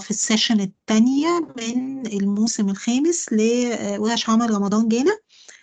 في السيشن الثانية من الموسم الخامس لورش عمل رمضان جانا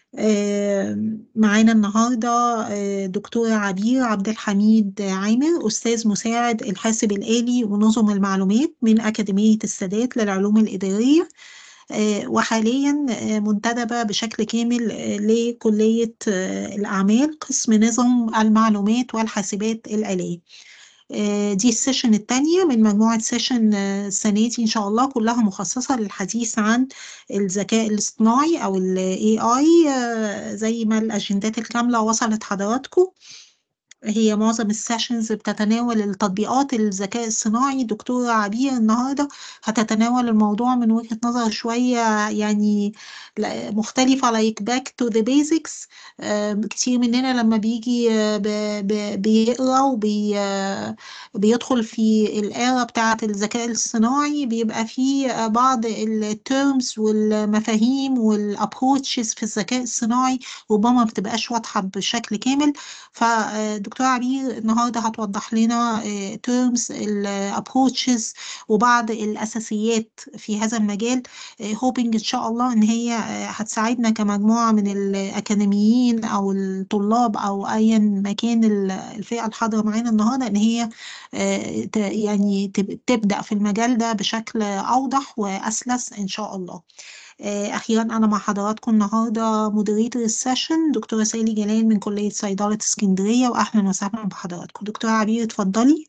معانا النهاردة دكتورة عبير عبد الحميد عامر أستاذ مساعد الحاسب الآلي ونظم المعلومات من أكاديمية السادات للعلوم الإدارية وحاليا منتدبة بشكل كامل لكلية الأعمال قسم نظم المعلومات والحاسبات الآلية دي السيشن التانية من مجموعة سيشن السنة دي إن شاء الله كلها مخصصة للحديث عن الذكاء الاصطناعي أو ال AI زي ما الأجندات الكاملة وصلت حضراتكم هي معظم السيشنز بتتناول التطبيقات الذكاء الصناعي دكتورة عبير النهاردة هتتناول الموضوع من وجهة نظر شوية يعني مختلفة like back to the basics كتير مننا لما بيجي بيقرأ وبي بيدخل في الآرة بتاعة الذكاء الصناعي بيبقى فيه بعض التيرمز والمفاهيم والابروتشز في الذكاء الصناعي ربما بتبقاش واضحة بشكل كامل فدكتورة عبير النهاردة هتوضح لنا تيرمز الابروتشز وبعض الأساسيات في هذا المجال هوبينج إن شاء الله إن هي هتساعدنا كمجموعة من الأكاديميين أو الطلاب أو أيا مكان الفئة الحاضرة معانا النهاردة إن هي يعني تبدأ في المجال ده بشكل أوضح وأسلس إن شاء الله أخيرا أنا مع حضراتكم النهاردة مودريتور السيشن دكتورة سالي جلال من كلية صيدلة اسكندرية وأهلا وسهلا بحضراتكم دكتورة عبير اتفضلي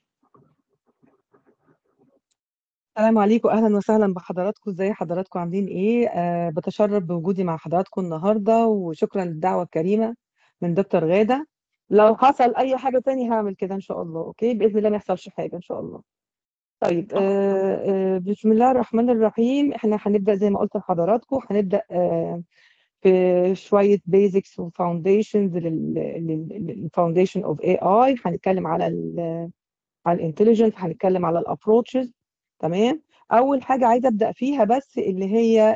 السلام عليكم اهلا وسهلا بحضراتكم ازي حضراتكم عاملين ايه أه بتشرف بوجودي مع حضراتكم النهارده وشكرا للدعوه الكريمه من دكتور غاده لو حصل اي حاجه تاني هعمل كده ان شاء الله اوكي باذن الله ما يحصلش حاجه ان شاء الله طيب أه أه بسم الله الرحمن الرحيم احنا هنبدا زي ما قلت لحضراتكم هنبدا أه في شويه بيزكس وفاونديشنز للفاونديشن اوف اي اي هنتكلم على ال على الانتليجنس هنتكلم على الابروتشز تمام اول حاجه عايزه ابدا فيها بس اللي هي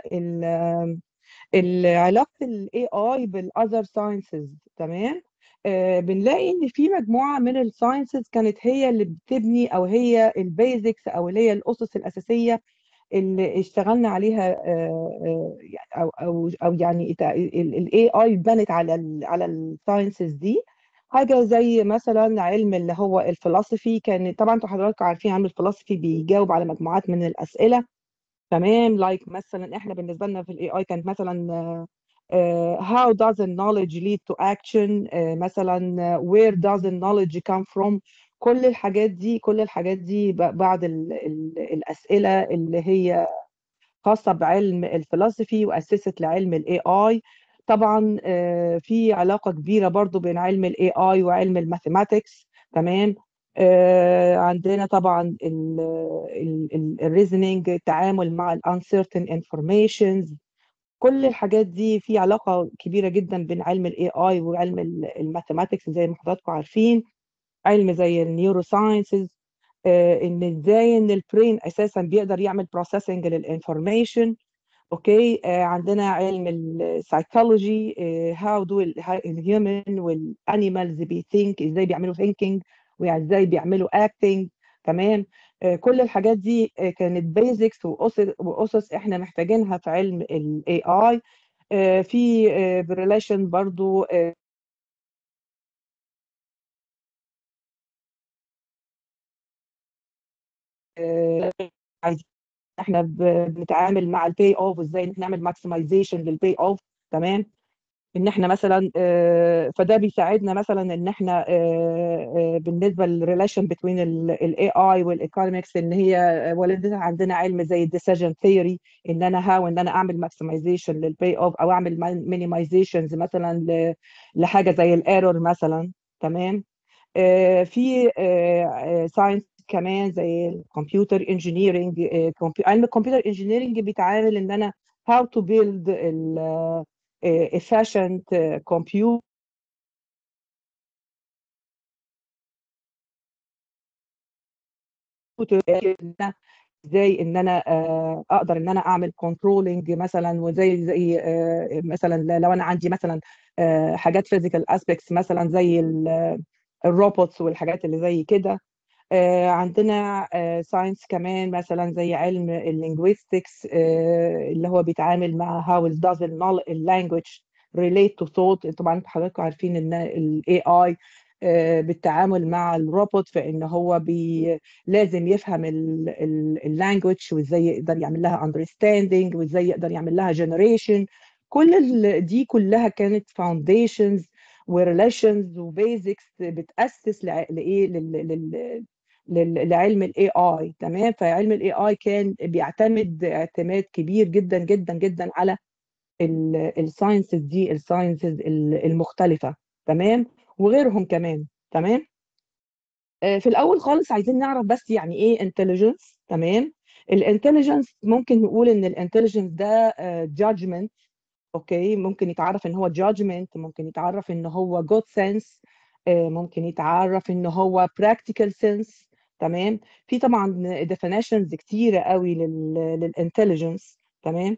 علاقه الاي اي بالاذر ساينسز تمام آه بنلاقي ان في مجموعه من الساينسز كانت هي اللي بتبني او هي البيزكس او اللي هي الاسس الاساسيه اللي اشتغلنا عليها آه او او او يعني الاي اي بنت على على الساينسز دي حاجه زي مثلا علم اللي هو الفلسفي كان طبعا انتوا حضراتكم عارفين علم الفلسفي بيجاوب على مجموعات من الاسئله تمام لايك like مثلا احنا بالنسبه لنا في الاي اي كانت مثلا uh, how does the knowledge lead to action uh, مثلا uh, where does the knowledge come from كل الحاجات دي كل الحاجات دي بعض ال ال الاسئله اللي هي خاصه بعلم الفلسفي واسست لعلم الاي اي طبعا في علاقه كبيره برضو بين علم الاي اي وعلم الماثيماتكس تمام عندنا طبعا الريزنينج التعامل مع الانسرتين انفورميشنز كل الحاجات دي في علاقه كبيره جدا بين علم الاي اي وعلم الماثيماتكس زي ما حضراتكم عارفين علم زي النيورو ساينسز ان ازاي ان البرين اساسا بيقدر يعمل بروسيسنج للانفورميشن اوكي آه عندنا علم السايكولوجي هاو دو الهيومن والانيمالز بيثينك ازاي بيعملوا ثينكينج وازاي بيعملوا اكتنج تمام آه كل الحاجات دي آه كانت بيزكس واسس واسس احنا محتاجينها في علم الاي اي في بريليشن برضو عايزين احنا بنتعامل مع الباي اوف وازاي نعمل ماكسمايزيشن للباي اوف تمام ان احنا مثلا فده بيساعدنا مثلا ان احنا بالنسبه للريليشن بين الاي اي والايكونومكس ان هي ولدتها عندنا علم زي الديسيجن ثيوري ان انا هاو ان انا اعمل ماكسمايزيشن للباي اوف او اعمل مينيمايزيشنز مثلا لحاجه زي الايرور مثلا تمام في ساينس كمان زي الكمبيوتر انجينيرنج علم الكمبيوتر انجينيرنج بيتعامل ان انا how to build ال efficient computer ازاي ان انا اقدر ان انا اعمل كنترولنج مثلا وزي زي مثلا لو انا عندي مثلا حاجات فيزيكال اسبيكتس مثلا زي الروبوتس والحاجات اللي زي كده آه، عندنا ساينس كمان مثلا زي علم اللينجويستكس اللي هو بيتعامل مع how does the language relate to thought طبعا حضراتكم عارفين ان الاي اي بالتعامل مع الروبوت فان هو بي لازم يفهم اللانجوج وازاي يقدر يعمل لها understanding وازاي يقدر يعمل لها generation كل ال- دي كلها كانت foundations وريليشنز وبيزكس بتاسس لع- لايه لل- لل- لل- لعلم الاي اي تمام فعلم الاي اي كان بيعتمد اعتماد كبير جدا جدا جدا على الساينسز دي الساينسز المختلفه تمام وغيرهم كمان تمام آه، في الاول خالص عايزين نعرف بس يعني ايه انتليجنس تمام الانتليجنس ممكن نقول ان الانتليجنس ده جادجمنت اوكي ممكن يتعرف ان هو جادجمنت ممكن يتعرف ان هو جود سنس ممكن يتعرف ان هو براكتيكال سنس تمام في طبعا definitions كتيره قوي للانتليجنس تمام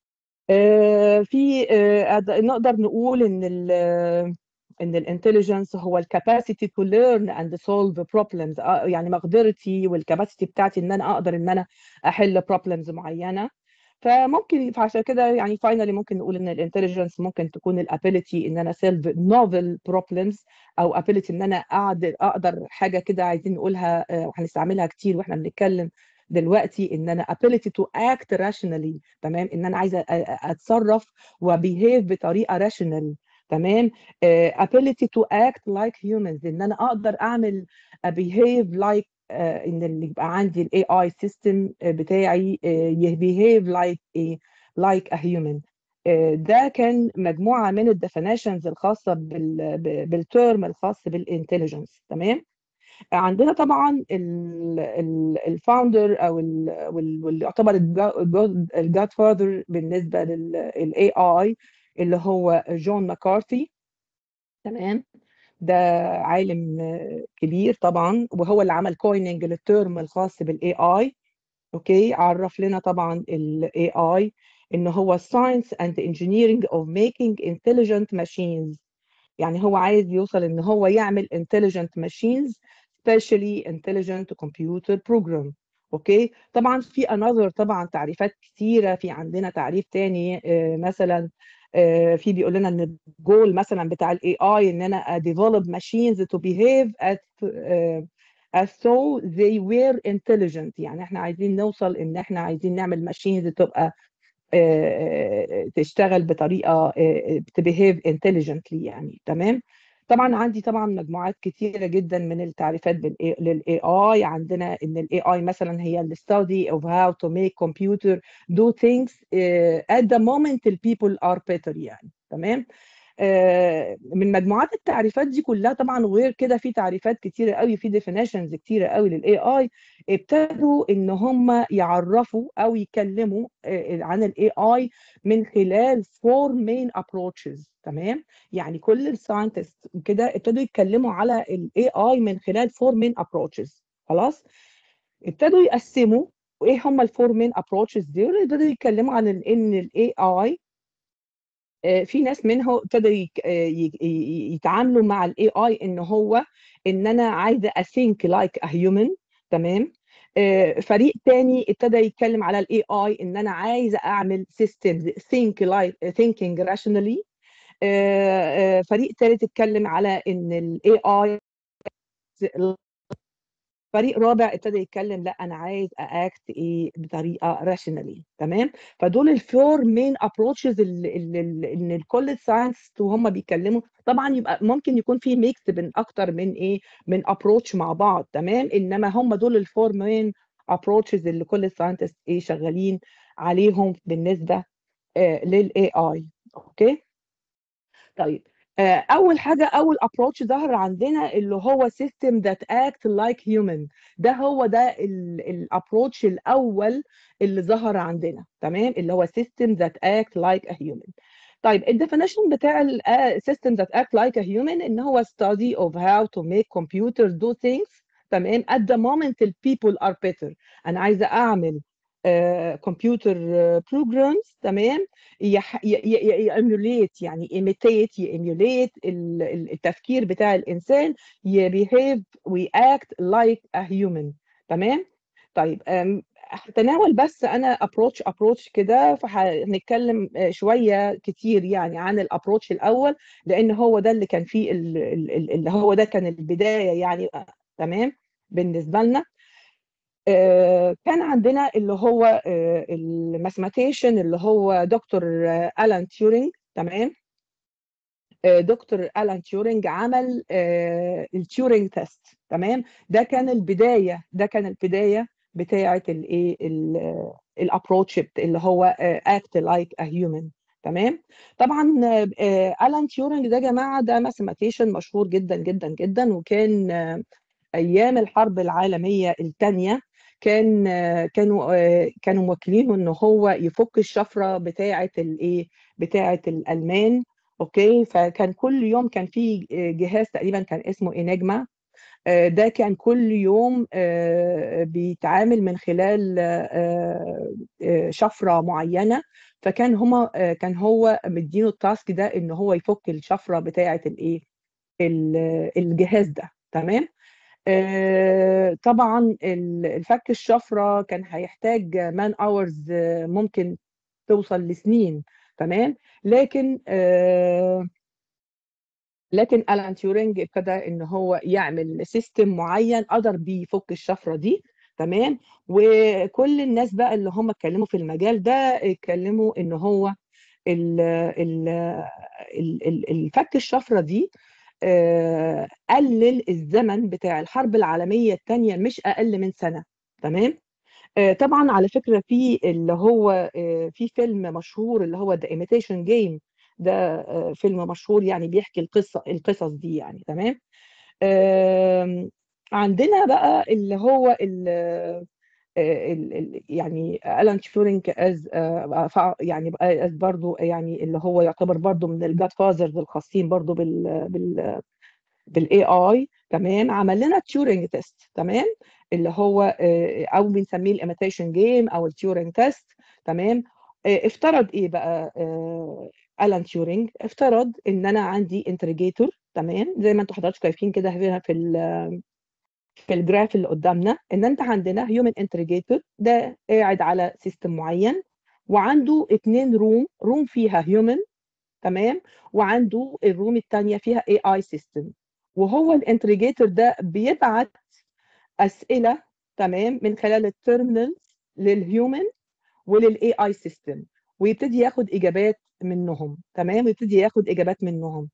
آه، في آه، نقدر نقول ان ال ان الانتليجنس هو الكاباسيتي تو ليرن اند سولف بروبلمز يعني مقدرتي والكاباسيتي بتاعتي ان انا اقدر ان انا احل بروبلمز معينه فممكن فعشان كده يعني فاينلي ممكن نقول ان الانتليجنس ممكن تكون الابيليتي ان انا سيلف نوفل بروبلمز او ابيليتي ان انا اقدر اقدر حاجه كده عايزين نقولها آه، وهنستعملها كتير واحنا بنتكلم دلوقتي ان انا ability to act rationally تمام ان انا عايزه أ- أ- اتصرف وبيهيف بطريقه rational تمام آه، ability to act like humans ان انا اقدر اعمل behave like آه، ان اللي يبقى عندي الاي اي سيستم بتاعي behave like a like a human آه، ده كان مجموعه من الديفينيشنز الخاصه بال بالترم الخاص بالانتليجنس تمام عندنا طبعا الفاوندر او ال- وال- واللي يعتبر الجاد فاذر بالنسبه للاي اي اللي هو جون ماكارثي تمام ده عالم آه، كبير طبعا وهو اللي عمل كويننج للترم الخاص بالاي اي اوكي عرف لنا طبعا الاي اي ان هو science and engineering of making intelligent machines يعني هو عايز يوصل ان هو يعمل intelligent machines especially intelligent computer program اوكي طبعا في another طبعا تعريفات كثيره في عندنا تعريف تاني آه، مثلا آه، في بيقول لنا ان الجول مثلا بتاع الاي اي ان انا develop machines to behave as آه، as so they were intelligent يعني احنا عايزين نوصل ان احنا عايزين نعمل ماشينز تبقى آه، تشتغل بطريقه تبيهيف انتليجنتلي يعني تمام طبعا عندي طبعا مجموعات كتيره جدا من التعريفات للاي اي عندنا ان الاي اي مثلا هي ال study of how to make computer do things uh, at the moment the people are better يعني تمام آه، من مجموعات التعريفات دي كلها طبعا وغير كده في تعريفات كتيره قوي في ديفينيشنز كتيره قوي للاي اي ابتدوا ان هم يعرفوا او يتكلموا آه، عن الاي اي من خلال فور مين ابروتشز تمام يعني كل الساينتست كده ابتدوا يتكلموا على الاي اي من خلال فور مين ابروتشز خلاص ابتدوا يقسموا وايه هم الفور مين ابروتشز دول ابتدوا يتكلموا عن ال- ان الاي اي آه، في ناس منهم ابتدوا يك- آه، ي- ي- يتعاملوا مع الاي اي ان هو ان انا عايزه اثينك لايك ا هيومن تمام آه، فريق تاني ابتدى يتكلم على الاي اي ان انا عايزه اعمل سيستمز ثينك لايك ثينكينج راشونالي فريق ثالث اتكلم على ان الاي اي فريق رابع ابتدى يتكلم لا انا عايز اكت ايه بطريقه راشونالي تمام فدول الفور مين ابروتشز ان الكل ساينس وهم بيتكلموا طبعا يبقى ممكن يكون في ميكس بين اكتر من ايه من ابروتش مع بعض تمام انما هم دول الفور مين ابروتشز اللي كل الساينتست ايه شغالين عليهم بالنسبه آه للاي اي اوكي طيب آه، اول حاجه اول ابروتش ظهر عندنا اللي هو سيستم ذات اكت لايك هيومن ده هو ده الابروتش الاول اللي ظهر عندنا تمام اللي هو سيستم ذات اكت لايك ا هيومن طيب الديفينيشن بتاع السيستم ذات اكت لايك ا هيومن ان هو study of how to make computers do things تمام at the moment the people are better انا عايزه اعمل كمبيوتر بروجرامز تمام يأميوليت يعني ايميتيت يأميوليت التفكير بتاع الانسان يبيهيف ويأكت لايك ا هيومن تمام طيب هتناول بس انا ابروتش ابروتش كده فهنتكلم شويه كتير يعني عن الابروتش الاول لان هو ده اللي كان فيه اللي هو ده كان البدايه يعني تمام بالنسبه لنا كان عندنا اللي هو الماثماتيشن اللي هو دكتور الان تيورينج تمام دكتور الان تيورينج عمل التيورينج تيست تمام ده كان البدايه ده كان البدايه بتاعه الايه الابروتش اللي هو اكت لايك ا هيومن تمام طبعا الان تيورينج ده يا جماعه ده ماثماتيشن مشهور جدا جدا جدا وكان ايام الحرب العالميه الثانيه كان كانوا كانوا موكلينه ان هو يفك الشفره بتاعه الايه بتاعه الالمان اوكي فكان كل يوم كان في جهاز تقريبا كان اسمه انجما ده كان كل يوم بيتعامل من خلال شفره معينه فكان هما كان هو مدينه التاسك ده ان هو يفك الشفره بتاعه الايه الجهاز ده تمام طبعا الفك الشفره كان هيحتاج مان اورز ممكن توصل لسنين تمام لكن لكن الان تيورينج ابتدى ان هو يعمل سيستم معين قدر بيه يفك الشفره دي تمام وكل الناس بقى اللي هم اتكلموا في المجال ده اتكلموا ان هو ال ال ال الفك الشفره دي قلل الزمن بتاع الحرب العالميه الثانيه مش اقل من سنه تمام طبعا على فكره في اللي هو في فيلم مشهور اللي هو ذا ايميتيشن جيم ده فيلم مشهور يعني بيحكي القصه القصص دي يعني تمام عندنا بقى اللي هو ال ال يعني الان تيورينج از يعني از برضه يعني اللي هو يعتبر برضه من الجاد فازرز الخاصين برضه بال بال بالاي اي تمام عمل لنا تيورينج تيست تمام اللي هو او بنسميه الايميتيشن جيم او التيورينج تيست تمام افترض ايه بقى الان تيورينج افترض ان انا عندي انتريجيتور تمام زي ما انتم حضراتكم شايفين كده هنا في في الجراف اللي قدامنا ان انت عندنا هيومن انتريجيتور ده قاعد على سيستم معين وعنده اثنين روم روم فيها هيومن تمام وعنده الروم الثانيه فيها اي اي سيستم وهو الانتريجيتور ده بيبعت اسئله تمام من خلال التيرمينالز للهيومن وللاي اي سيستم ويبتدي ياخد اجابات منهم تمام ويبتدي ياخد اجابات منهم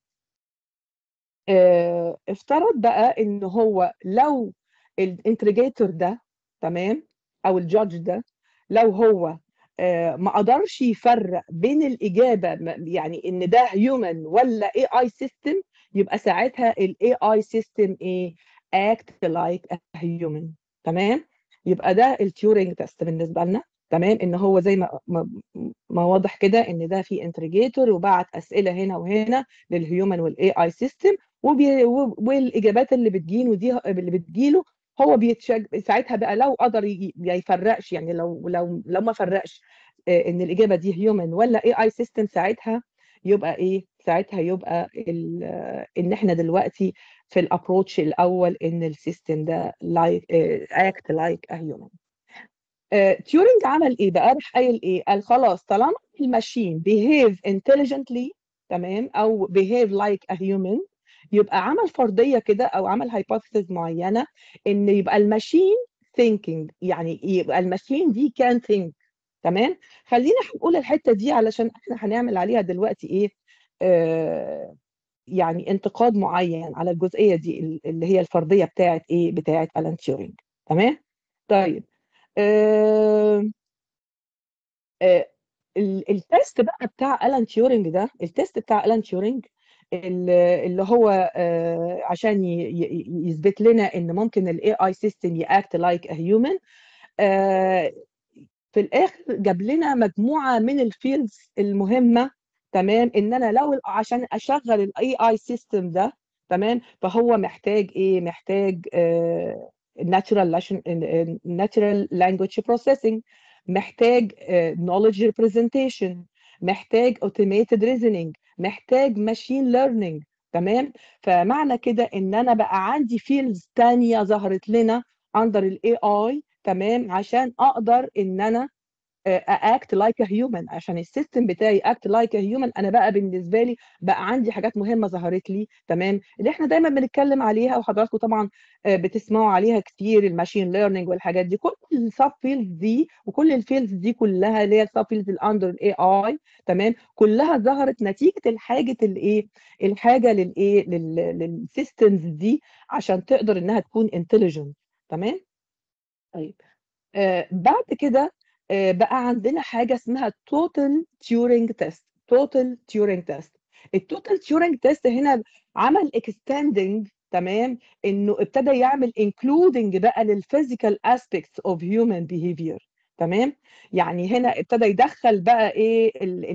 اه افترض بقى ان هو لو الانتريجيتور ده تمام او الجادج ده لو هو اه ما قدرش يفرق بين الاجابه يعني ان ده هيومن ولا اي اي سيستم يبقى ساعتها الاي اي سيستم ايه act like a human تمام يبقى ده التيورينج تيست بالنسبه لنا تمام ان هو زي ما ما, ما واضح كده ان ده في انتريجيتور وبعت اسئله هنا وهنا للهيومن والاي اي سيستم والاجابات اللي بتجيله دي اللي بتجيله هو بيتشج ساعتها بقى لو قدر يفرقش يعني لو لو لو ما فرقش ان الاجابه دي هيومن ولا اي اي سيستم ساعتها يبقى ايه ساعتها يبقى ان احنا دلوقتي في الابروتش الاول ان السيستم ده لايك اكت لايك ا هيومن تيورينج عمل ايه بقى راح قايل ايه قال خلاص طالما الماشين behave intelligently تمام او behave like a human يبقى عمل فرضيه كده او عمل هايبوثيسز معينه ان يبقى الماشين thinking يعني يبقى الماشين دي can think تمام خلينا هنقول الحته دي علشان احنا هنعمل عليها دلوقتي ايه آه يعني انتقاد معين على الجزئيه دي اللي هي الفرضيه بتاعت ايه بتاعت الان تيورينج تمام طيب آه آه التست بقى بتاع الان تيورينج ده التست بتاع الان تيورينج اللي هو آه عشان يثبت لنا ان ممكن الاي اي سيستم ياكت لايك ا هيومن في الاخر جاب لنا مجموعه من الفيلدز المهمه تمام ان انا لو عشان اشغل الاي اي سيستم ده تمام فهو محتاج ايه محتاج ناتشورال ناتشورال لانجويج بروسيسنج محتاج knowledge representation محتاج automated reasoning محتاج machine learning تمام فمعنى كده ان انا بقى عندي فيلدز تانية ظهرت لنا under الاي اي تمام عشان اقدر ان انا اكت لايك ا هيومن عشان السيستم بتاعي اكت لايك ا هيومن انا بقى بالنسبه لي بقى عندي حاجات مهمه ظهرت لي تمام اللي احنا دايما بنتكلم عليها وحضراتكم طبعا بتسمعوا عليها كتير الماشين ليرنينج والحاجات دي كل السب فيلدز دي وكل الفيلدز دي كلها اللي هي السب فيلدز الاندر الاي اي تمام كلها ظهرت نتيجه الحاجه الايه الحاجه للايه للسيستمز دي عشان تقدر انها تكون انتليجنت تمام طيب آه بعد كده بقى عندنا حاجه اسمها توتال تيورينج تيست توتال تيورينج تيست التوتال تيورينج تيست هنا عمل اكستندنج تمام انه ابتدى يعمل انكلودنج بقى للفيزيكال اسبيكتس اوف هيومن بيهيفير تمام يعني هنا ابتدى يدخل بقى ايه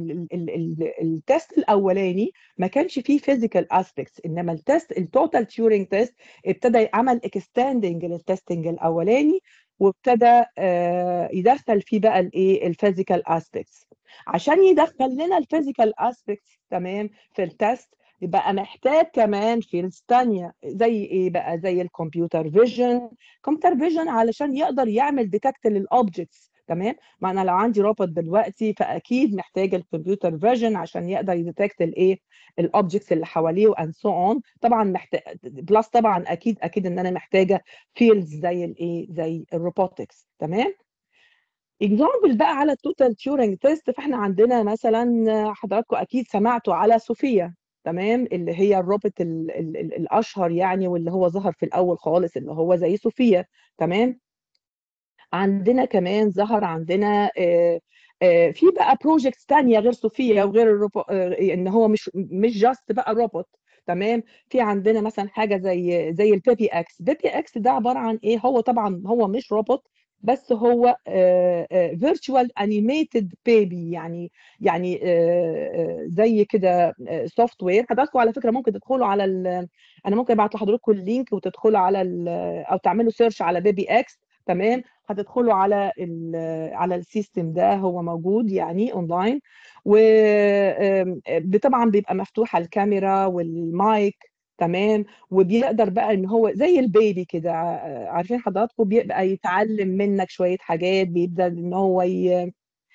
التست الاولاني ما كانش فيه فيزيكال اسبيكتس انما التست التوتال تيورينج تيست ابتدى يعمل اكستندنج للتستنج الاولاني وابتدى يدخل فيه بقى الايه الفيزيكال اسبيكتس عشان يدخل لنا الفيزيكال اسبيكتس تمام في التست يبقى محتاج كمان فيلدز ثانيه زي ايه بقى زي الكمبيوتر فيجن كمبيوتر فيجن علشان يقدر يعمل ديتكت للاوبجكتس تمام ما انا لو عندي روبوت دلوقتي فاكيد محتاج الكمبيوتر فيجن عشان يقدر يديتكت الايه الاوبجكتس اللي حواليه وان سو اون طبعا محتاج بلس طبعا اكيد اكيد ان انا محتاجه فيلدز زي الايه زي الروبوتكس تمام اكزامبل بقى على التوتال تيورينج تيست فاحنا عندنا مثلا حضراتكم اكيد سمعتوا على صوفيا تمام اللي هي الروبوت ال ال ال الاشهر يعني واللي هو ظهر في الاول خالص اللي هو زي صوفيا تمام عندنا كمان ظهر عندنا آه آه في بقى بروجكتس ثانيه غير صوفيا وغير الروبو آه ان هو مش مش جاست بقى روبوت تمام في عندنا مثلا حاجه زي زي البيبي اكس بيبي اكس ده عباره عن ايه هو طبعا هو مش روبوت بس هو فيرتشوال انيميتد بيبي يعني يعني زي كده سوفت وير حضراتكم على فكره ممكن تدخلوا على انا ممكن ابعت لحضراتكم اللينك وتدخلوا على او تعملوا سيرش على بيبي اكس تمام هتدخلوا على ال على السيستم ده هو موجود يعني اونلاين وطبعا بيبقى مفتوحه الكاميرا والمايك تمام وبيقدر بقى ان هو زي البيبي كده عارفين حضراتكم بيبقى يتعلم منك شويه حاجات بيبدا ان هو ي...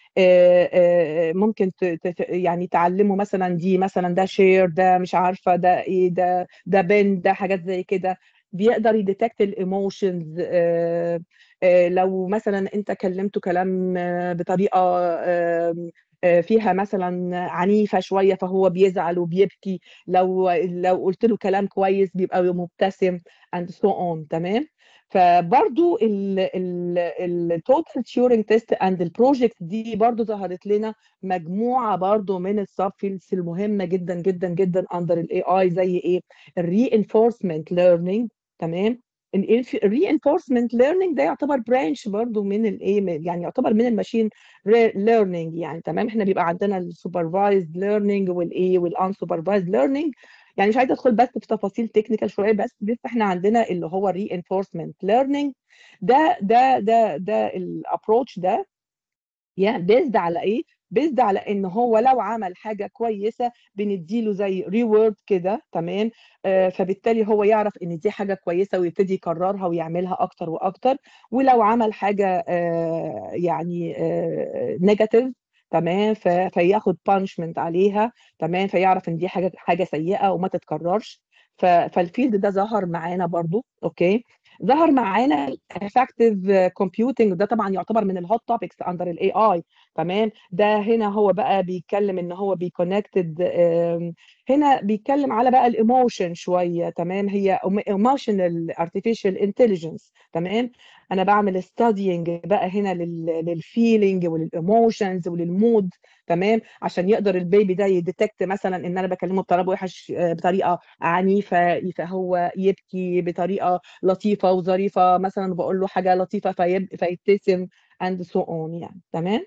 ممكن يعني تعلمه مثلا دي مثلا ده شير ده مش عارفه ده ايه ده ده بن ده حاجات زي كده بيقدر يديتكت الايموشنز لو مثلا انت كلمته كلام بطريقه فيها مثلا عنيفه شويه فهو بيزعل وبيبكي لو لو قلت له كلام كويس بيبقى مبتسم and so on تمام فبرضو التوتال تيورينج تيست اند البروجكت دي برضو ظهرت لنا مجموعه برضو من السب فيلدز المهمه جدا جدا جدا اندر الاي اي زي ايه الري انفورسمنت ليرنينج تمام الرينفورسمنت ليرنينج ده يعتبر برانش برضو من الايه يعني يعتبر من الماشين ليرنينج يعني تمام احنا بيبقى عندنا السوبرفايزد ليرنينج والايه والان سوبرفايزد ليرنينج يعني مش عايزه ادخل بس في تفاصيل تكنيكال شويه بس بس احنا عندنا اللي هو الرينفورسمنت ليرنينج ده ده ده ده الابروتش ده يعني بيزد على ايه بيزد على ان هو لو عمل حاجه كويسه بنديله زي ريورد كده تمام آه فبالتالي هو يعرف ان دي حاجه كويسه ويبتدي يكررها ويعملها اكتر واكتر ولو عمل حاجه آه يعني آه نيجاتيف تمام فياخد بانشمنت عليها تمام فيعرف ان دي حاجه حاجه سيئه وما تتكررش فالفيلد ده ظهر معانا برضو اوكي ظهر معانا الافكتيف كومبيوتنج ده طبعا يعتبر من الهوت توبكس اندر الاي اي تمام ده هنا هو بقى بيتكلم ان هو بيكونكتد هنا بيتكلم على بقى الايموشن شويه تمام هي ايموشنال ارتفيشال انتليجنس تمام انا بعمل ستادينج بقى هنا للفيلينج وللايموشنز وللمود تمام عشان يقدر البيبي ده يديتكت مثلا ان انا بكلمه بطريقه وحش بطريقه عنيفه فهو يبكي بطريقه لطيفه وظريفه مثلا بقول له حاجه لطيفه فيب... فيبتسم اند سو اون يعني تمام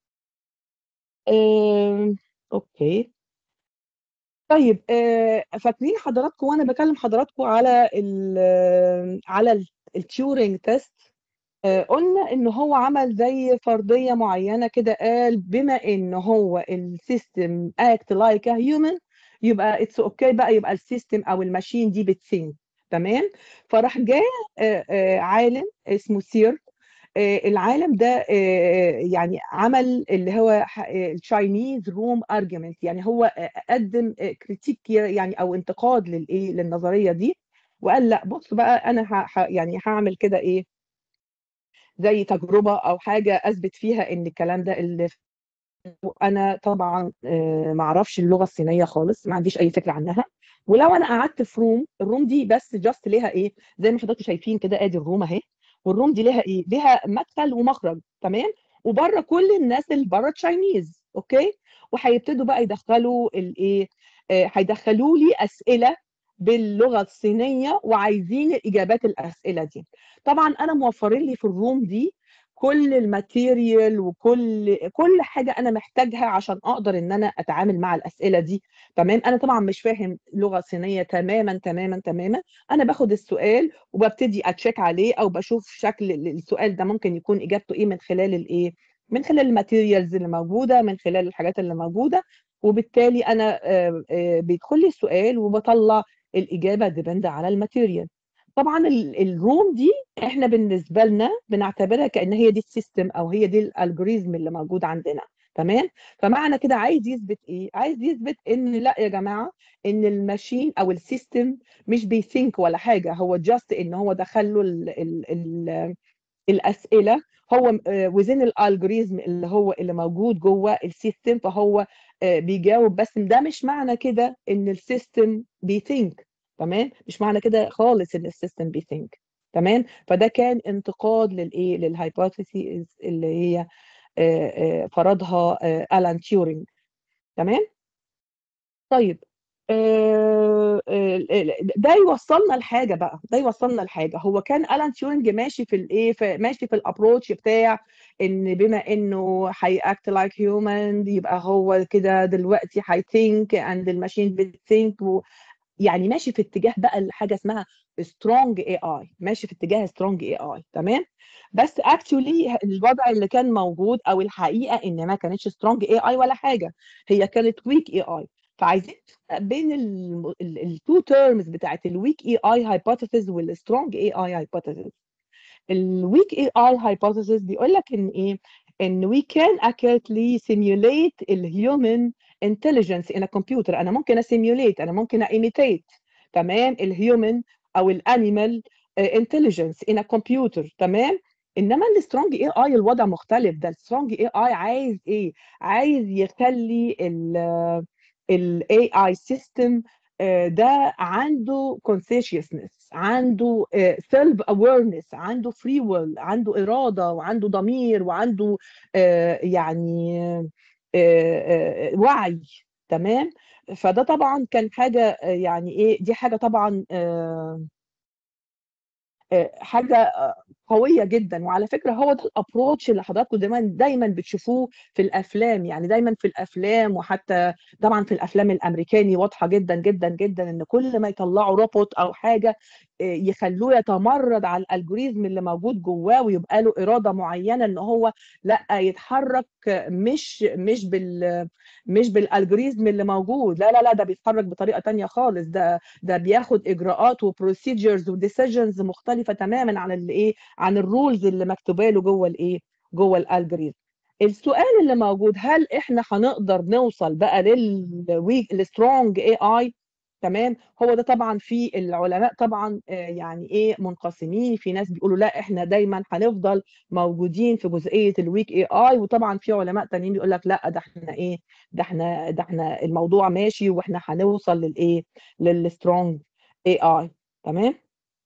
أه... اوكي طيب أه... فاكرين حضراتكم وانا بكلم حضراتكم على ال على التيورينج تيست آه، قلنا ان هو عمل زي فرضيه معينه كده قال بما ان هو السيستم اكت لايك ا هيومن يبقى اتس اوكي بقى يبقى السيستم او الماشين دي بتثينك تمام فراح جاء آه، آه، عالم اسمه سير آه، العالم ده آه، يعني عمل اللي هو التشاينيز روم ارجيومنت يعني هو آه، قدم كريتيك يعني او انتقاد للايه للنظريه دي وقال لا بص بقى انا ه- ه- يعني هعمل كده ايه زي تجربه او حاجه اثبت فيها ان الكلام ده اللي انا طبعا آه، ما اعرفش اللغه الصينيه خالص ما عنديش اي فكره عنها ولو انا قعدت في روم الروم دي بس جاست ليها ايه زي ما حضراتكم شايفين كده ادي الروم اهي والروم دي ليها ايه ليها مدخل ومخرج تمام وبره كل الناس اللي بره تشاينيز اوكي وهيبتدوا بقى يدخلوا الايه آه، هيدخلوا لي اسئله باللغه الصينيه وعايزين اجابات الاسئله دي طبعا انا موفرين لي في الروم دي كل الماتيريال وكل كل حاجه انا محتاجها عشان اقدر ان انا اتعامل مع الاسئله دي تمام انا طبعا مش فاهم لغه صينيه تماما تماما تماما انا باخد السؤال وببتدي اتشيك عليه او بشوف شكل السؤال ده ممكن يكون اجابته ايه من خلال الايه من خلال الماتيريالز اللي موجوده من خلال الحاجات اللي موجوده وبالتالي انا آه، آه، بيدخل لي السؤال وبطلع الاجابه ديبند على الماتيريال طبعا ال- الروم دي احنا بالنسبه لنا بنعتبرها كان هي دي السيستم او هي دي الالجوريزم اللي موجود عندنا تمام فمعنى كده عايز يثبت ايه عايز يثبت ان لا يا جماعه ان الماشين او السيستم مش بيثينك ولا حاجه هو جاست ان هو دخل له ال ال ال الاسئله هو وزين الالجوريزم اللي هو اللي موجود جوه السيستم فهو آه، بيجاوب بس ده مش معنى كده ان السيستم بيثينك تمام مش معنى كده خالص ان السيستم بيثينك تمام فده كان انتقاد للايه للهايبوثيسيز اللي هي آه، آه، فرضها آه، الان تيورينج تمام طيب آه، آه، ده يوصلنا لحاجه بقى ده يوصلنا لحاجه هو كان الان تيورينج ماشي في الايه في- ماشي في الابروتش بتاع ان بما انه هيأكت لايك هيومن يبقى هو كده دلوقتي هيثينك اند الماشين بتثينك يعني ماشي في اتجاه بقى لحاجه اسمها سترونج اي اي ماشي في اتجاه سترونج اي اي تمام بس اكشولي الوضع اللي كان موجود او الحقيقه ان ما كانتش سترونج اي اي ولا حاجه هي كانت ويك اي اي فعايزين نفرق بين التو تيرمز بتاعت الويك اي اي هايبوثيسز والسترونج اي اي هايبوثيسز الويك اي اي هايبوثيسز بيقول لك ان ايه ان we can accurately simulate الهيومن intelligence in a computer انا ممكن اسيميوليت انا ممكن ايميتيت تمام الهيومن او الانيمال intelligence in a computer تمام انما السترونج اي اي الوضع مختلف ده السترونج اي اي عايز ايه عايز يخلي الاي اي سيستم ده عنده consciousness عنده سيلف awareness عنده free will عنده إرادة وعنده ضمير وعنده آه، يعني آه، آه، وعي تمام فده طبعا كان حاجة آه، يعني ايه دي حاجة طبعا آه، آه، حاجة آه، قوية جدا وعلى فكرة هو ده الابروتش اللي حضراتكم دايما دايما بتشوفوه في الافلام يعني دايما في الافلام وحتى طبعا في الافلام الامريكاني واضحة جدا جدا جدا ان كل ما يطلعوا روبوت او حاجة آه، يخلوه يتمرد على الالجوريزم اللي موجود جواه ويبقى له إرادة معينة ان هو لا يتحرك مش مش بال مش بالالجوريزم اللي موجود لا لا لا ده بيتحرك بطريقة تانية خالص ده ده بياخد اجراءات وبروسيجرز وديسيجنز مختلفه تماما عن اللي ايه عن الرولز اللي مكتوبه له جوه الايه جوه الالجوريزم السؤال اللي موجود هل احنا هنقدر نوصل بقى للويك السترونج اي اي تمام هو ده طبعا في العلماء طبعا آه، يعني ايه منقسمين في ناس بيقولوا لا احنا دايما هنفضل موجودين في جزئيه الويك اي اي وطبعا في علماء تانيين بيقول لك لا ده احنا ايه ده احنا ده احنا الموضوع ماشي واحنا هنوصل للايه للسترونج اي اي تمام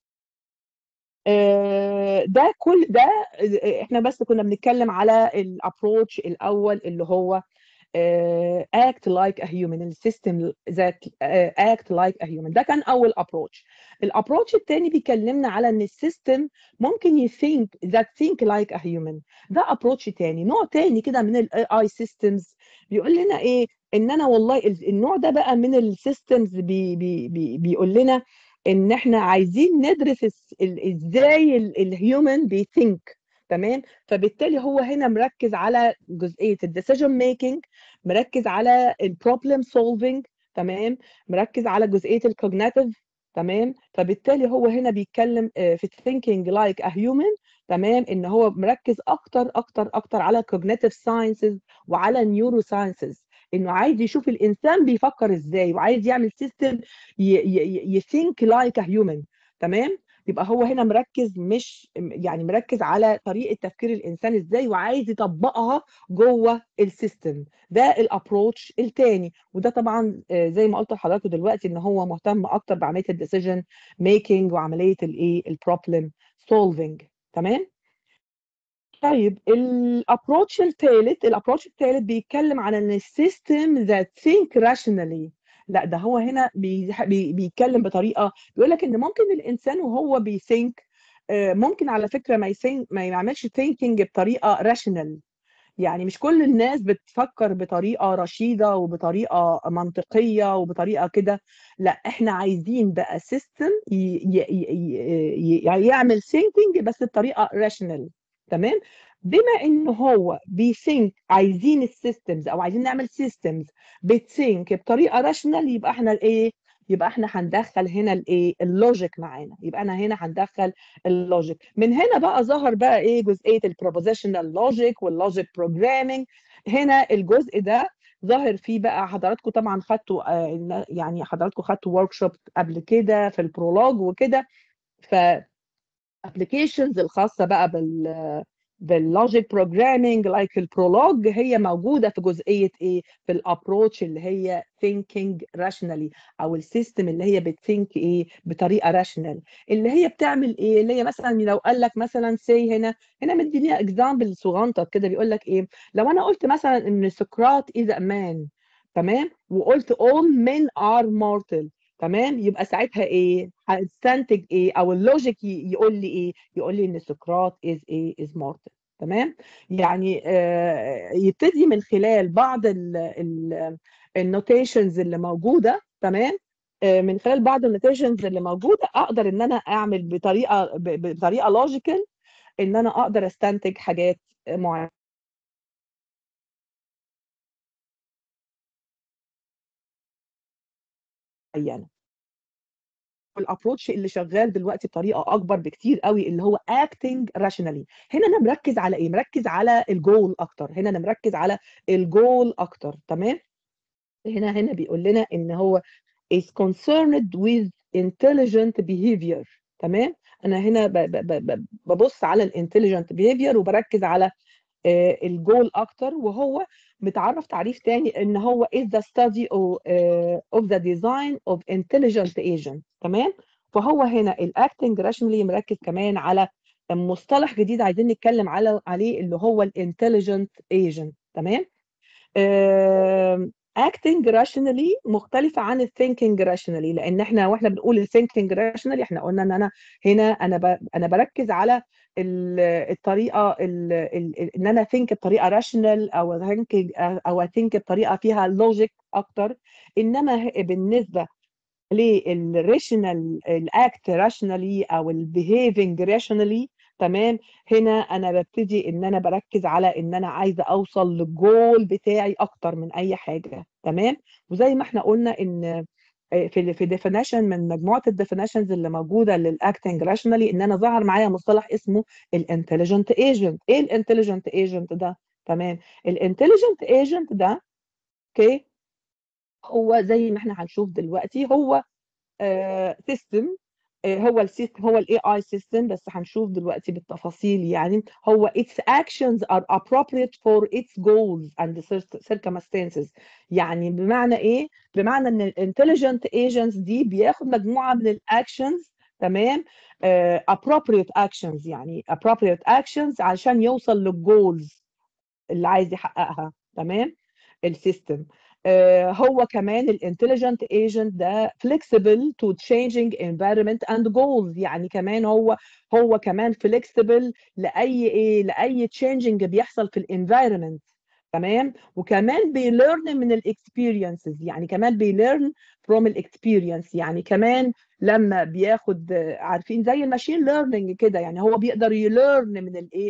آه، ده كل ده آه، احنا بس كنا بنتكلم على الابروتش الاول اللي هو آه، act like a human السيستم that آه، act like a human ده كان اول ابروتش الابروتش الثاني بيكلمنا على ان السيستم ممكن يثينك that think like a human ده ابروتش تاني نوع تاني كده من الاي اي سيستمز بيقول لنا ايه ان انا والله ال- النوع ده بقى من السيستمز بي بي بي بيقول لنا ان احنا عايزين ندرس الس- ال- ازاي الهيومن بيثينك تمام فبالتالي هو هنا مركز على جزئيه الديسيجن ميكنج مركز على البروبلم سولفنج تمام مركز على جزئيه الكوجنيتيف تمام فبالتالي هو هنا بيتكلم في thinking like a human تمام ان هو مركز اكتر اكتر اكتر على cognitive sciences وعلى neuro sciences انه عايز يشوف الانسان بيفكر ازاي وعايز يعمل سيستم يثينك لايك ا هيومن تمام يبقى هو هنا مركز مش يعني مركز على طريقه تفكير الانسان ازاي وعايز يطبقها جوه السيستم ده الابروتش الثاني وده طبعا زي ما قلت لحضراتكم دلوقتي ان هو مهتم اكتر بعمليه الديسيجن ميكنج وعمليه الايه البروبلم سولفنج تمام طيب الابروتش الثالث الابروتش الثالث بيتكلم عن ان السيستم ذات ثينك راشونالي لا ده هو هنا بي بي بيتكلم بطريقه بيقول لك ان ممكن الانسان وهو بيثينك ممكن على فكره ما يثينك ما يعملش ثينكينج بطريقه راشونال يعني مش كل الناس بتفكر بطريقه رشيده وبطريقه منطقيه وبطريقه كده لا احنا عايزين بقى سيستم يعمل ثينكينج بس بطريقه راشونال تمام بما ان هو بيثينك عايزين السيستمز او عايزين نعمل سيستمز بتثينك بطريقه راشونال يبقى احنا الايه يبقى احنا هندخل هنا الايه اللوجيك معانا يبقى انا هنا هندخل اللوجيك من هنا بقى ظهر بقى ايه جزئيه البروبوزيشنال لوجيك واللوجيك بروجرامينج هنا الجزء ده ظاهر فيه بقى حضراتكم طبعا خدتوا يعني حضراتكم خدتوا ورك شوب قبل كده في البرولوج وكده ف ابلكيشنز الخاصه بقى بال باللوجيك بروجرامينج لايك البرولوج هي موجوده في جزئيه ايه في الابروتش اللي هي thinking rationally او السيستم اللي هي بتثينك ايه بطريقه راشونال اللي هي بتعمل ايه اللي هي مثلا لو قال لك مثلا سي هنا هنا مديني اكزامبل صغنطه كده بيقول لك ايه لو انا قلت مثلا ان سقراط از مان تمام وقلت all men are mortal تمام يبقى ساعتها ايه هستنتج ايه او اللوجيك يقول لي ايه يقول لي ان سقراط از ايه از مورتال تمام يعني آه يبتدي من خلال بعض النوتيشنز اللي موجوده تمام آه من خلال بعض النوتيشنز اللي موجوده اقدر ان انا اعمل بطريقه بطريقه لوجيكال ان انا اقدر استنتج حاجات معينه معينه الابروتش اللي شغال دلوقتي بطريقه اكبر بكتير قوي اللي هو acting rationally هنا انا مركز على ايه مركز على الجول اكتر هنا انا مركز على الجول اكتر تمام هنا هنا بيقول لنا ان هو is concerned with intelligent behavior تمام انا هنا ببص على الانتليجنت behavior وبركز على الجول اكتر وهو متعرف تعريف تاني ان هو is the study of, uh, of the design of intelligent agent تمام فهو هنا الاكتنج راشنالي مركز كمان على مصطلح جديد عايزين نتكلم على عليه اللي هو الانتليجنت ايجنت تمام acting rationally مختلفة عن الثينكينج rationally لأن احنا واحنا بنقول الثينكينج rationally احنا قلنا ان انا هنا انا ب... انا بركز على الطريقة ال... ال... ان انا think بطريقة rational او think او think بطريقة فيها logic اكتر انما بالنسبة للريشنال الاكت راشنالي او البيهيفنج راشنالي تمام هنا انا ببتدي ان انا بركز على ان انا عايزه اوصل للجول بتاعي اكتر من اي حاجه تمام وزي ما احنا قلنا ان في في ديفينيشن من مجموعه الديفينيشنز اللي موجوده للاكتنج راشنالي ان انا ظهر معايا مصطلح اسمه الانتليجنت ايجنت ايه الانتليجنت ايجنت ده تمام الانتليجنت ايجنت ده اوكي هو زي ما احنا هنشوف دلوقتي هو سيستم هو السيستم هو الاي اي سيستم بس هنشوف دلوقتي بالتفاصيل يعني هو its actions are appropriate for its goals and circumstances يعني بمعنى ايه بمعنى ان الانتليجنت ايجنتس دي بياخد مجموعه من الاكشنز تمام uh, appropriate actions يعني appropriate actions عشان يوصل للجولز اللي عايز يحققها تمام السيستم هو كمان الانتليجنت ايجنت ده flexible to changing environment and goals يعني كمان هو هو كمان flexible لاي ايه لاي changing بيحصل في الانفايرمنت تمام وكمان بيليرن من الاكسبيرينسز يعني كمان بيليرن فروم الاكسبيرينس يعني كمان لما بياخد عارفين زي الماشين ليرنينج كده يعني هو بيقدر يليرن من الايه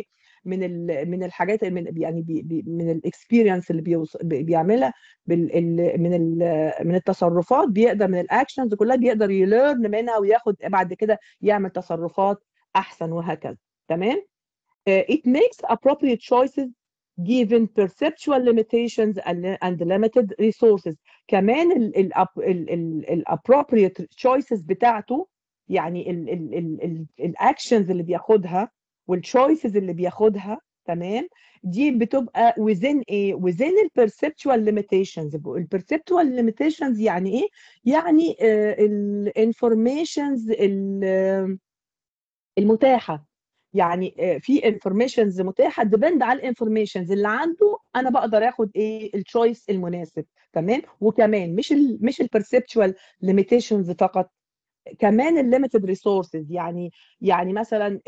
من ال من الحاجات من يعني بي بي من الاكسبيرينس اللي بيوص بي- بيعملها بال ال من ال من التصرفات بيقدر من الاكشنز كلها بيقدر يليرن منها وياخد بعد كده يعمل تصرفات احسن وهكذا تمام Uh, it makes appropriate choices given perceptual limitations and, and limited resources كمان ال ال ال ال ال appropriate choices بتاعته يعني ال ال ال ال الاكشنز اللي بياخدها والchoices اللي بياخدها تمام دي بتبقى within ايه within ال perceptual limitations ال perceptual limitations يعني ايه يعني ال informations ال المتاحه يعني في انفورميشنز متاحه ديبند على الانفورميشنز اللي عنده انا بقدر اخد ايه التشويس المناسب تمام وكمان مش ال مش البرسبتشوال ليميتيشنز فقط كمان الليميتد ريسورسز يعني يعني مثلا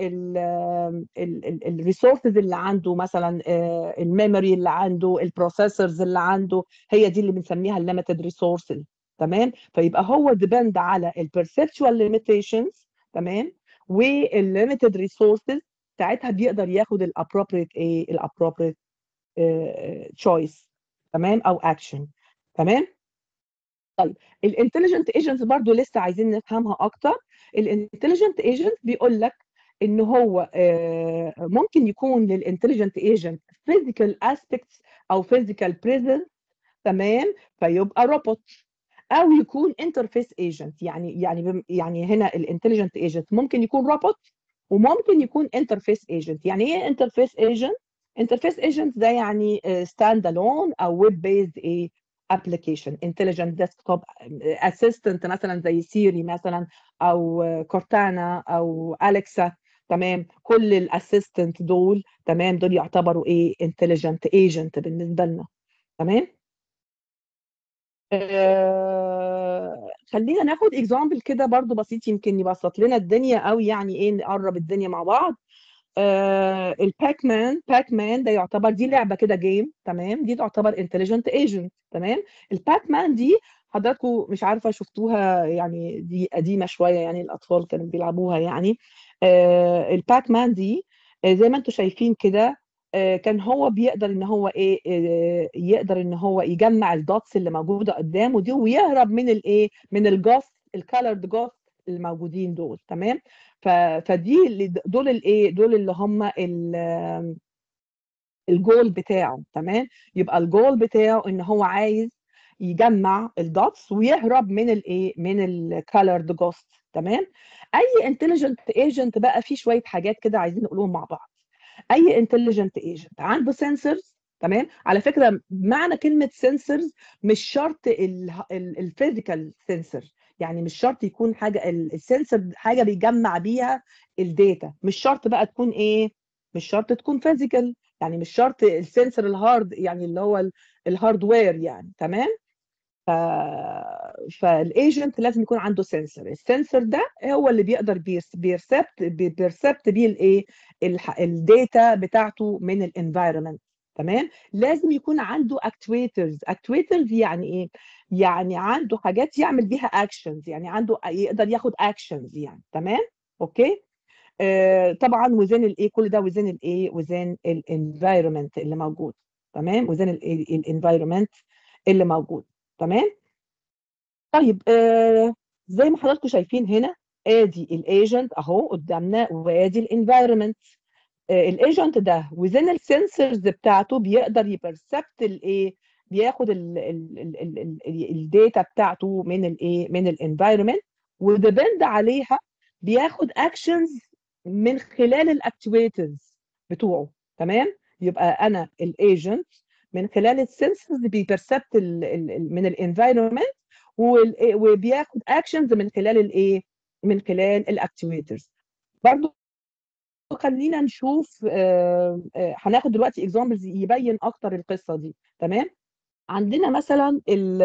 الريسورسز اللي عنده مثلا الميموري اللي عنده البروسيسورز اللي عنده هي دي اللي بنسميها الليميتد ريسورسز تمام فيبقى هو ديبند على البرسبتشوال ليميتيشنز تمام والليميتد ريسورسز ساعتها بيقدر ياخد الابروبريت ايه الابروبريت تشويس تمام او اكشن تمام طيب الانتليجنت ايجنت برضو لسه عايزين نفهمها اكتر الانتليجنت ايجنت بيقول لك ان هو ممكن يكون للانتليجنت ايجنت فيزيكال اسبيكتس او فيزيكال بريزنس تمام فيبقى روبوت او يكون انترفيس ايجنت يعني يعني يعني هنا الانتليجنت ايجنت ممكن يكون روبوت وممكن يكون انترفيس ايجنت يعني ايه انترفيس ايجنت انترفيس ايجنت ده يعني ستاند الون او ويب بيزد ايه ابلكيشن انتليجنت ديسكتوب اسيستنت مثلا زي سيري مثلا او كورتانا او اليكسا تمام كل الاسيستنت دول تمام دول يعتبروا ايه انتليجنت ايجنت بالنسبه لنا تمام آه خلينا ناخد اكزامبل كده برضو بسيط يمكن يبسط لنا الدنيا قوي يعني ايه نقرب الدنيا مع بعض آه الباك مان باك مان ده يعتبر دي لعبه كده جيم تمام دي تعتبر انتليجنت ايجنت تمام الباك مان دي حضراتكم مش عارفه شفتوها يعني دي قديمه شويه يعني الاطفال كانوا بيلعبوها يعني آه الباك مان دي آه زي ما انتم شايفين كده كان هو بيقدر ان هو ايه يقدر ان هو يجمع الدوتس اللي موجوده قدامه دي ويهرب من الايه من الجوست الكالرد جوست الموجودين دول تمام فدي دول الايه دول اللي هم الجول بتاعه تمام يبقى الجول بتاعه ان هو عايز يجمع الدوتس ويهرب من الايه من الكالرد جوست تمام اي انتليجنت ايجنت بقى فيه شويه حاجات كده عايزين نقولهم مع بعض اي انتليجنت ايجنت عنده سنسورز تمام على فكره معنى كلمه سنسورز مش شرط الفيزيكال سنسور يعني مش شرط يكون حاجه السنسور حاجه بيجمع بيها الداتا مش شرط بقى تكون ايه مش شرط تكون فيزيكال يعني مش شرط السنسور الهارد يعني اللي هو الهاردوير يعني تمام ف... فالايجنت لازم يكون عنده سنسور السنسور ده هو اللي بيقدر بيرسبت بيرسبت بيه الايه الداتا بتاعته من الانفايرمنت تمام لازم يكون عنده اكتويترز اكتويترز يعني ايه يعني عنده حاجات يعمل بيها اكشنز يعني عنده يقدر ياخد اكشنز يعني تمام اوكي آه طبعا وزن الايه كل ده وزن الايه وزن الانفايرمنت اللي موجود تمام وزن الانفايرمنت اللي موجود تمام طيب آه زي ما حضراتكم شايفين هنا ادي الايجنت اهو قدامنا وادي الانفايرمنت الايجنت ده وزن السنسورز بتاعته بيقدر يبرسبت الايه بياخد الداتا بتاعته من الايه من الانفايرمنت وديبند عليها بياخد اكشنز من خلال الاكتويترز بتوعه تمام يبقى انا الايجنت من خلال السنسورز بيبرسبت من الانفايرمنت وبياخد اكشنز من خلال الايه من خلال الاكتويترز برضو خلينا نشوف هناخد دلوقتي اكزامبلز يبين اكتر القصه دي تمام عندنا مثلا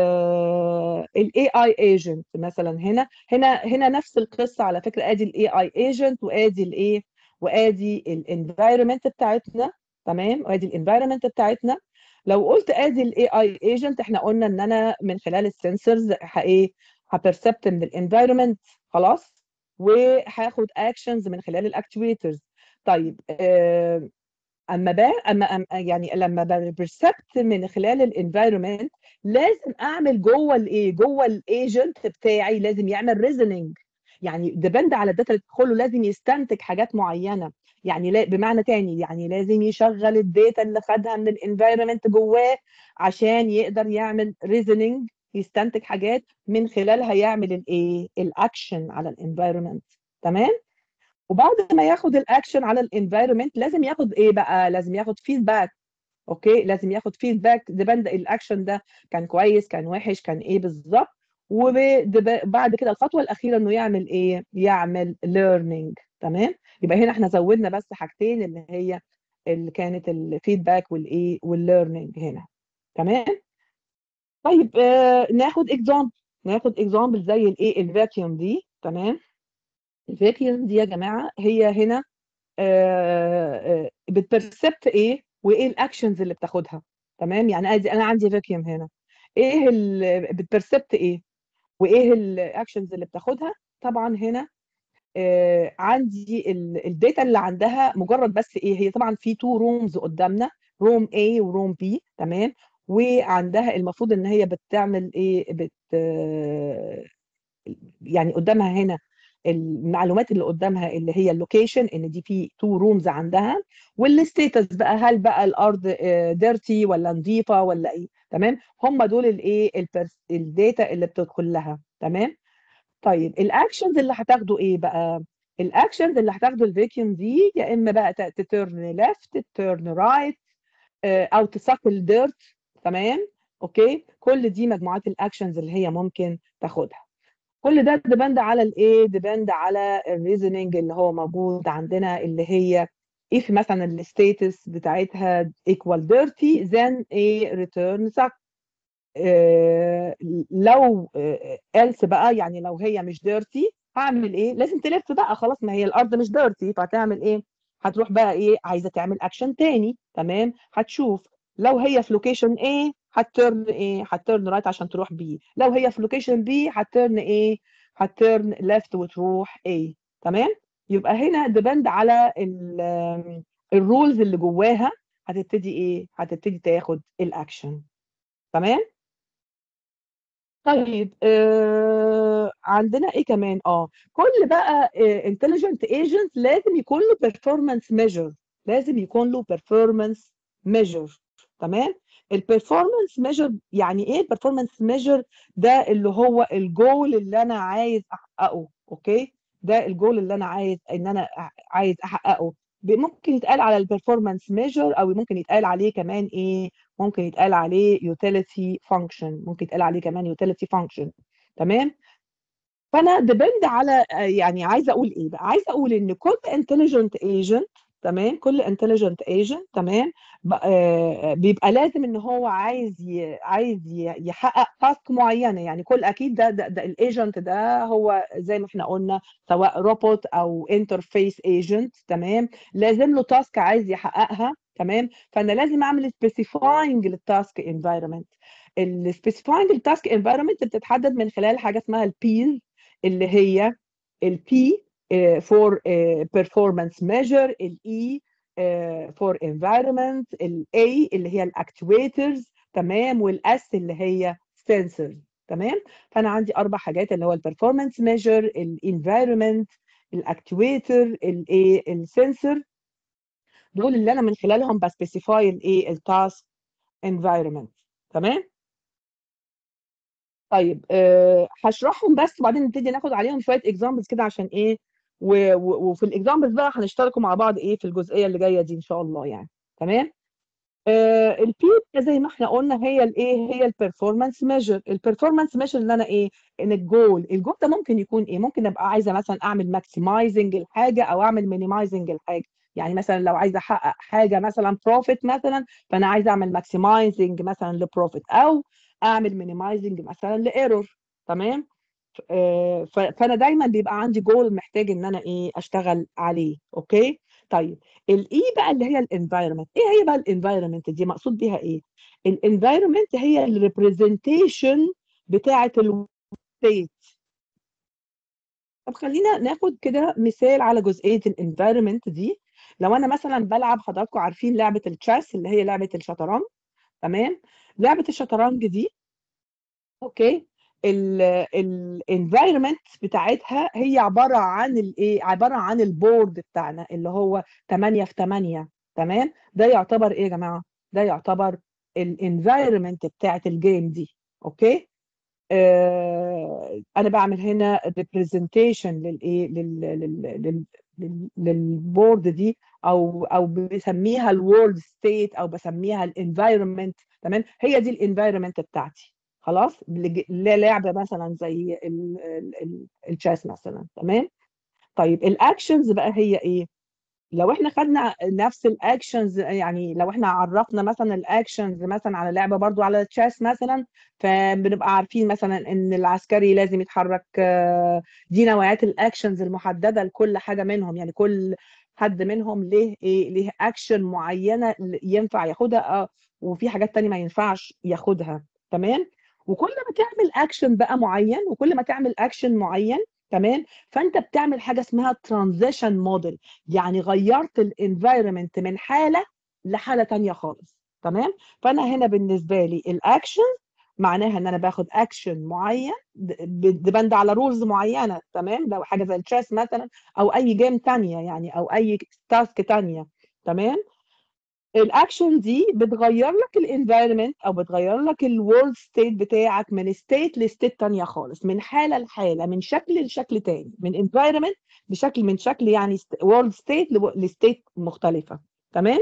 الاي اي ايجنت مثلا هنا هنا هنا نفس القصه على فكره ادي الاي اي ايجنت وادي الايه وادي الانفايرمنت بتاعتنا تمام وادي الانفايرمنت بتاعتنا لو قلت ادي الاي اي ايجنت احنا قلنا ان انا من خلال السنسورز ايه هبرسبت من الانفايرمنت خلاص وهاخد اكشنز من خلال الاكتويترز طيب آه اما بقى اما أما- يعني لما برسبت من خلال الانفايرمنت لازم اعمل جوه الايه جوه الايجنت بتاعي لازم يعمل ريزنينج يعني ديبند على الداتا اللي تدخله لازم يستنتج حاجات معينه يعني لا بمعنى تاني يعني لازم يشغل الداتا اللي خدها من الانفايرمنت جواه عشان يقدر يعمل ريزنينج يستنتج حاجات من خلالها يعمل الايه الاكشن على الانفايرمنت تمام وبعد ما ياخد الاكشن على الانفايرمنت لازم ياخد ايه بقى لازم ياخد فيدباك اوكي لازم ياخد فيدباك ديبند الاكشن ده كان كويس كان وحش كان ايه بالظبط وبعد كده الخطوه الاخيره انه يعمل ايه يعمل ليرنينج تمام يبقى هنا احنا زودنا بس حاجتين اللي هي اللي كانت الفيدباك والايه والليرنينج هنا تمام طيب آه ناخد اكزامبل ناخد اكزامبل زي الايه الفاكيوم دي تمام الفاكيوم دي يا جماعه هي هنا آه، آه، بتبرسبت ايه وايه الاكشنز اللي بتاخدها تمام يعني ادي انا عندي فاكيوم هنا ايه ال- بتبرسبت ايه وايه الاكشنز اللي بتاخدها طبعا هنا آه، عندي الداتا اللي عندها مجرد بس ايه هي طبعا في تو رومز قدامنا روم A وروم B تمام وعندها المفروض ان هي بتعمل ايه بت آه، يعني قدامها هنا المعلومات اللي قدامها اللي هي اللوكيشن ان دي في تو رومز عندها والستيتس بقى هل بقى الارض ديرتي ولا نظيفه ولا ايه تمام هم دول الايه الداتا اللي بتدخل لها تمام طيب الاكشنز اللي هتاخده ايه بقى الاكشنز اللي هتاخده الفيكيوم دي يا اما بقى تترن ليفت تترن رايت او تساكل ديرت تمام اوكي كل دي مجموعات الاكشنز اللي هي ممكن تاخدها كل ده ديبند على الايه ديبند على الريزنينج اللي هو موجود عندنا اللي هي if مثلا الستاتس بتاعتها equal dirty then a return suck آه، لو آه، else بقى يعني لو هي مش dirty هعمل ايه لازم تلف بقى خلاص ما هي الارض مش dirty فهتعمل ايه هتروح بقى ايه عايزه تعمل اكشن تاني تمام هتشوف لو هي في لوكيشن A هترن ايه هترن رايت عشان تروح B لو هي في لوكيشن B هترن ايه هترن ليفت وتروح A تمام يبقى هنا ديبند على الرولز اللي جواها هتبتدي ايه هتبتدي تاخد الاكشن تمام طيب آه عندنا ايه كمان اه كل بقى انتليجنت ايجنت لازم يكون له بيرفورمانس ميجر لازم يكون له بيرفورمانس ميجر تمام البرفورمانس ميجر يعني ايه البرفورمانس ميجر ده اللي هو الجول اللي انا عايز احققه اوكي ده الجول اللي انا عايز ان انا عايز احققه ممكن يتقال على البرفورمانس ميجر او ممكن يتقال عليه كمان ايه ممكن يتقال عليه يوتيليتي فانكشن ممكن يتقال عليه كمان يوتيليتي فانكشن تمام فانا ديبند على يعني عايزه اقول ايه بقى عايزه اقول ان كل انتليجنت ايجنت تمام كل انتليجنت ايجنت تمام بيبقى لازم ان هو عايز ي... عايز يحقق تاسك معينه يعني كل اكيد ده ده, ده الايجنت ده هو زي ما احنا قلنا سواء روبوت او انترفيس ايجنت تمام لازم له تاسك عايز يحققها تمام فانا لازم اعمل سبيسيفاينج للتاسك انفايرمنت السبيسيفاينج للتاسك انفايرمنت بتتحدد من خلال حاجه اسمها البيز اللي هي البي for performance measure الاي for environment الاي اللي هي الاكتويترز تمام والاس اللي هي sensors تمام فانا عندي اربع حاجات اللي هو البرفورمانس ميجر الانفايرمنت الاكتويتر الايه السنسور دول اللي انا من خلالهم بسبيسيفاي الايه التاسك انفايرمنت تمام طيب أه هشرحهم بس وبعدين نبتدي ناخد عليهم شويه اكزامبلز كده عشان ايه و... و... وفي الاكزامبلز بقى هنشتركوا مع بعض ايه في الجزئيه اللي جايه دي ان شاء الله يعني تمام آه البي زي ما احنا قلنا هي الايه هي البرفورمانس ميجر البرفورمانس ميجر اللي انا ايه ان الجول الجول ده ممكن يكون ايه ممكن ابقى عايزه مثلا اعمل ماكسمايزنج الحاجه او اعمل مينيمايزنج الحاجه يعني مثلا لو عايزه احقق حاجه مثلا بروفيت مثلا فانا عايزه اعمل ماكسمايزنج مثلا لبروفيت او اعمل مينيمايزنج مثلا لايرور تمام فانا دايما بيبقى عندي جول محتاج ان انا ايه اشتغل عليه اوكي طيب الاي بقى اللي هي الانفايرمنت ايه هي بقى الانفايرمنت دي مقصود بيها ايه الانفايرمنت هي الريبريزنتيشن بتاعه الستيت طب خلينا ناخد كده مثال على جزئيه الانفايرمنت دي لو انا مثلا بلعب حضراتكم عارفين لعبه التشيس اللي هي لعبه الشطرنج تمام لعبه الشطرنج دي اوكي الانفايرمنت بتاعتها هي عباره عن الايه عباره عن البورد بتاعنا اللي هو 8 في 8 تمام ده يعتبر ايه يا جماعه ده يعتبر الانفايرمنت بتاعت الجيم دي اوكي آه انا بعمل هنا ريبريزنتيشن للايه لل لل لل لل- للبورد دي او او بسميها الورلد ستيت او بسميها الانفايرمنت تمام هي دي الانفايرمنت بتاعتي خلاص لج- للعبه مثلا زي التشيس مثلا تمام طيب الاكشنز بقى هي ايه لو احنا خدنا نفس الاكشنز يعني لو احنا عرفنا مثلا الاكشنز مثلا على لعبه برضو على تشيس مثلا فبنبقى عارفين مثلا ان العسكري لازم يتحرك آه، دي نوعيات الاكشنز المحدده لكل حاجه منهم يعني كل حد منهم ليه ايه ليه اكشن معينه ينفع ياخدها آه، وفي حاجات تانية ما ينفعش ياخدها تمام وكل ما تعمل اكشن بقى معين وكل ما تعمل اكشن معين تمام فانت بتعمل حاجه اسمها ترانزيشن موديل يعني غيرت الانفايرمنت من حاله لحاله تانية خالص تمام فانا هنا بالنسبه لي الاكشن معناها ان انا باخد اكشن معين ديبند على رولز معينه تمام لو حاجه زي التشيس مثلا او اي جيم تانية يعني او اي تاسك تانية تمام الاكشن دي بتغير لك الانفايرمنت او بتغير لك الورلد ستيت بتاعك من ستيت لستيت تانية خالص من حاله لحاله من شكل لشكل تاني من انفايرمنت بشكل من شكل يعني وورلد ستيت لستيت مختلفه تمام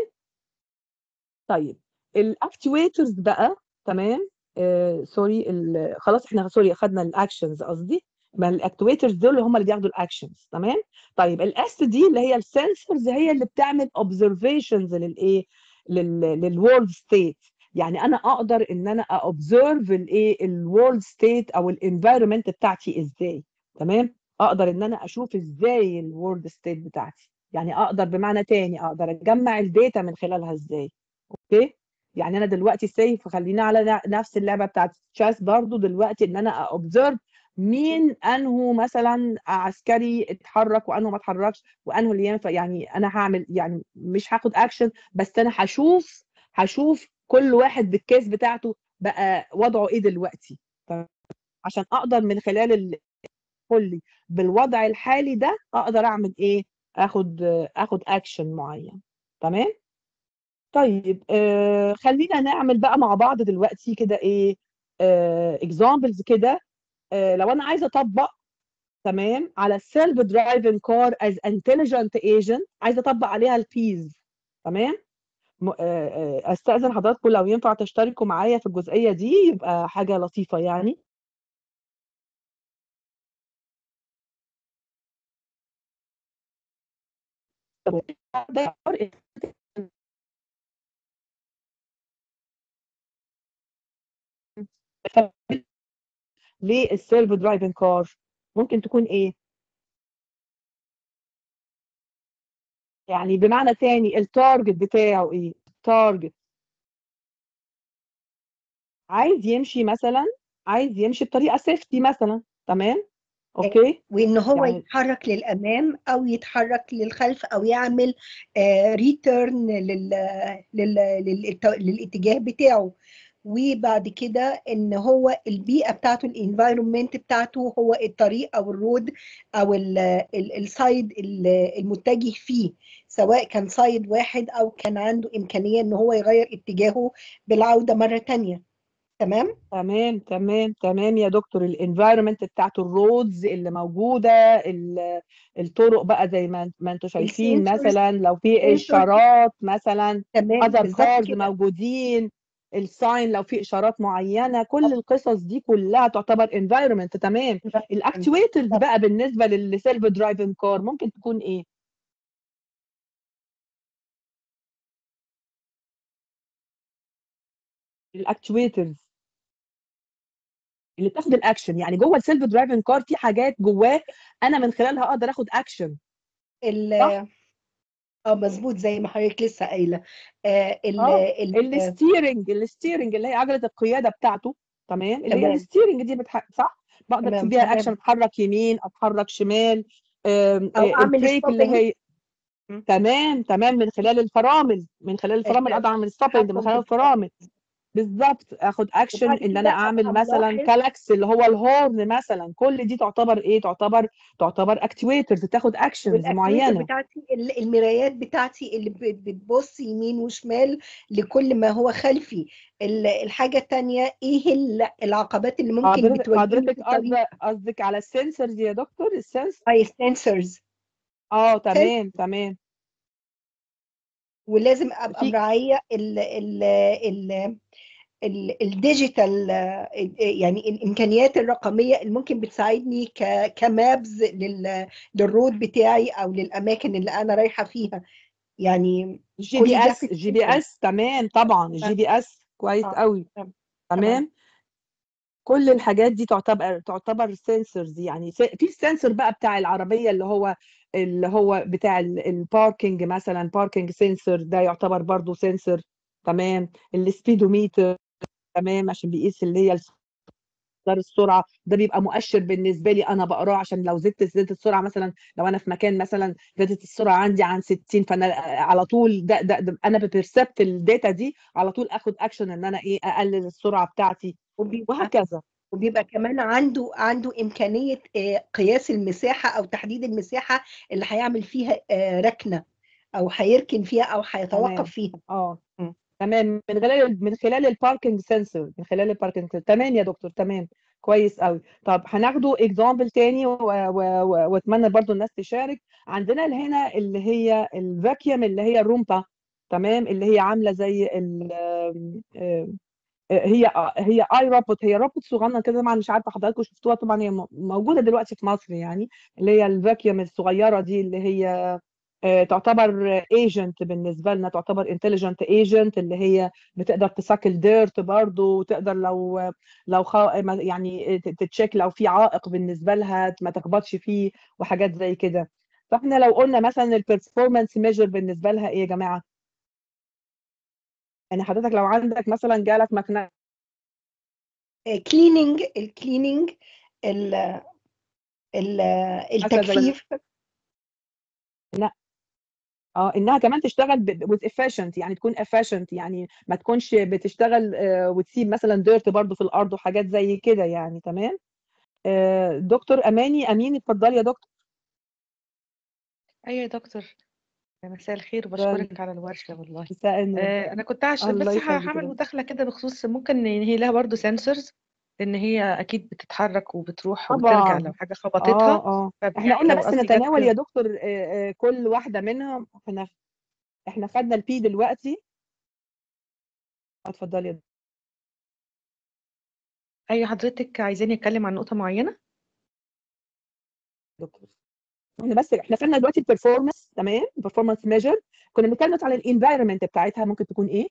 طيب الاكتويترز بقى تمام آه سوري ال- خلاص احنا سوري خدنا الاكشنز قصدي ما الاكتويترز دول هم اللي بياخدوا الاكشنز تمام طيب الاس دي اللي هي السنسورز هي اللي بتعمل اوبزرفيشنز للايه للورلد ستيت يعني انا اقدر ان انا اوبزرف الايه الورلد ستيت او الانفايرمنت بتاعتي ازاي تمام اقدر ان انا اشوف ازاي الورلد ستيت بتاعتي يعني اقدر بمعنى تاني اقدر اجمع الداتا من خلالها ازاي اوكي يعني انا دلوقتي سيف خلينا على نفس اللعبه بتاعت تشاس برضو دلوقتي ان انا اوبزرف مين انه مثلا عسكري اتحرك وانه ما اتحركش وانه اللي ينفع يعني انا هعمل يعني مش هاخد اكشن بس انا هشوف هشوف كل واحد بالكيس بتاعته بقى وضعه ايه دلوقتي تمام؟ عشان اقدر من خلال ال- كلي بالوضع الحالي ده اقدر اعمل ايه اخد اخد اكشن معين تمام طيب آه خلينا نعمل بقى مع بعض دلوقتي كده ايه اكزامبلز كده آه لو انا عايزه اطبق تمام على السيلف درايفنج كار از انتليجنت ايجنت عايزه اطبق عليها البيز تمام م- آه، آه، استاذن حضراتكم لو ينفع تشتركوا معايا في الجزئيه دي يبقى حاجه لطيفه يعني ده ليه السيلف درايفنج كار ممكن تكون ايه يعني بمعنى تاني التارجت بتاعه ايه التارجت عايز يمشي مثلا عايز يمشي بطريقه سيفتي مثلا تمام اوكي وان هو يعني يتحرك للامام او يتحرك للخلف او يعمل ريتيرن لل لل للت- للاتجاه بتاعه وبعد كده ان هو البيئه بتاعته الانفايرمنت بتاعته هو الطريق او الرود او ال- ال- السايد ال- المتجه فيه سواء كان سايد واحد او كان عنده امكانيه ان هو يغير اتجاهه بالعوده مره تانية تمام تمام تمام تمام يا دكتور الانفايرمنت بتاعته الرودز اللي موجوده ال- الطرق بقى زي ما ما انتم شايفين السنسورز مثلا لو في السنسورز اشارات مثلا تمام اذر بالظبط كارز كده موجودين الساين لو في اشارات معينه كل القصص دي كلها تعتبر انفايرمنت تمام الاكتويترز بالظبط بقى بالنسبه للسيلف درايفنج كار ممكن تكون ايه الاكتويترز اللي بتاخد الاكشن يعني جوه السيلف درايفنج كار في حاجات جواه انا من خلالها اقدر اخد اكشن ال صح اه مظبوط زي ما حضرتك لسه قايله آه ال اه ال الستيرنج الستيرنج اللي هي عجله القياده بتاعته تمام اللي هي تمام الستيرنج دي بتح... صح بقدر تمام بيها تمام اكشن اتحرك يمين اتحرك شمال آم، او آه، اعمل البريك اللي ستوبنج هي تمام تمام من خلال الفرامل من خلال الفرامل ال- اقدر اعمل ستوبنج من خلال الفرامل بالظبط اخد اكشن وبعد ان كده انا اعمل أبقى مثلا ملاحظ كلاكس اللي هو الهورن مثلا كل دي تعتبر ايه تعتبر تعتبر اكتويترز بتاخد اكشنز والاكتويتر معينه بتاعتي ال- المرايات بتاعتي اللي بت- بتبص يمين وشمال لكل ما هو خلفي ال- الحاجة التانية ايه ال- العقبات اللي ممكن حضرتك بتواجهني حضرتك في الطريق قصدك قصدك على السنسورز يا دكتور السنس اي سنسورز اه تمام تمام ولازم ابقى في مراعية ال ال ال ال- الديجيتال آه، يعني الامكانيات الرقميه اللي ممكن بتساعدني ك- كمابز لل- للرود بتاعي او للاماكن اللي انا رايحه فيها يعني جي كل بي ده اس في جي بي السنسورز اس تمام طبعا الجي بي اس كويس اه قوي تمام تمام كل الحاجات دي تعتبر تعتبر سنسورز يعني س- في السنسور بقى بتاع العربيه اللي هو اللي هو بتاع الباركينج مثلا باركينج سنسور ده يعتبر برضو سنسور تمام السبيدوميتر تمام عشان بيقيس اللي هي مقدار السرعه ده بيبقى مؤشر بالنسبه لي انا بقراه عشان لو زدت زدت السرعه مثلا لو انا في مكان مثلا زادت السرعه عندي عن 60 فانا على طول ده, ده, ده انا ببرسبت الداتا دي على طول اخد اكشن ان انا ايه اقلل السرعه بتاعتي وبيبقى وهكذا وبيبقى كمان عنده عنده امكانيه آه، قياس المساحه او تحديد المساحه اللي هيعمل فيها آه، ركنه او هيركن فيها او هيتوقف تمام فيها اه تمام من خلال من خلال الباركنج سنسور من خلال الباركنج تمام يا دكتور تمام كويس قوي طب هناخده اكزامبل تاني و- و- و- واتمنى برضو الناس تشارك عندنا هنا اللي هي الفاكيوم اللي هي الرومبا تمام اللي هي عامله زي ال آم، آم، هي هي اي روبوت هي روبوت صغنن كده طبعا مش عارفه حضراتكم شفتوها طبعا هي م- موجوده دلوقتي في مصر يعني اللي هي الفاكيوم الصغيره دي اللي هي آه، تعتبر ايجنت بالنسبه لنا تعتبر انتليجنت ايجنت اللي هي بتقدر تساكل ديرت برضه وتقدر لو لو خا... ما- يعني ت- تتشيك لو في عائق بالنسبه لها ما تخبطش فيه وحاجات زي كده فاحنا لو قلنا مثلا البرفورمانس ميجر بالنسبه لها ايه يا جماعه يعني حضرتك لو عندك مثلا جالك مكنه كليننج الكليننج ال- ال- مثلا زي التجفيف اه انها كمان تشتغل with efficient يعني تكون efficient يعني ما تكونش بتشتغل آه، وتسيب مثلا ديرت برضو في الارض وحاجات زي كده يعني تمام آه، دكتور اماني امين اتفضلي يا دكتور ايوه يا دكتور مساء الخير مساء وبشكرك على الورشة والله مساء النور آه انا كنت عشان الله بس يخليك يا هعمل دكتور مداخلة كده بخصوص ممكن ان هي لها برضو سنسورز لان هي اكيد بتتحرك وبتروح وبترجع طبعا لو حاجة اه خبطتها اه طب احنا يعني قلنا لو بس قصدي جت نتناول يا دكتور آه، آه، كل واحده منهم احنا احنا خدنا البي دلوقتي اتفضلي يا اي حضرتك عايزاني اتكلم عن نقطة معينة دكتور احنا بس احنا خدنا دلوقتي البرفورمانس تمام البرفورمانس ميجر كنا بنتكلم على الانفايرمنت بتاعتها ممكن تكون ايه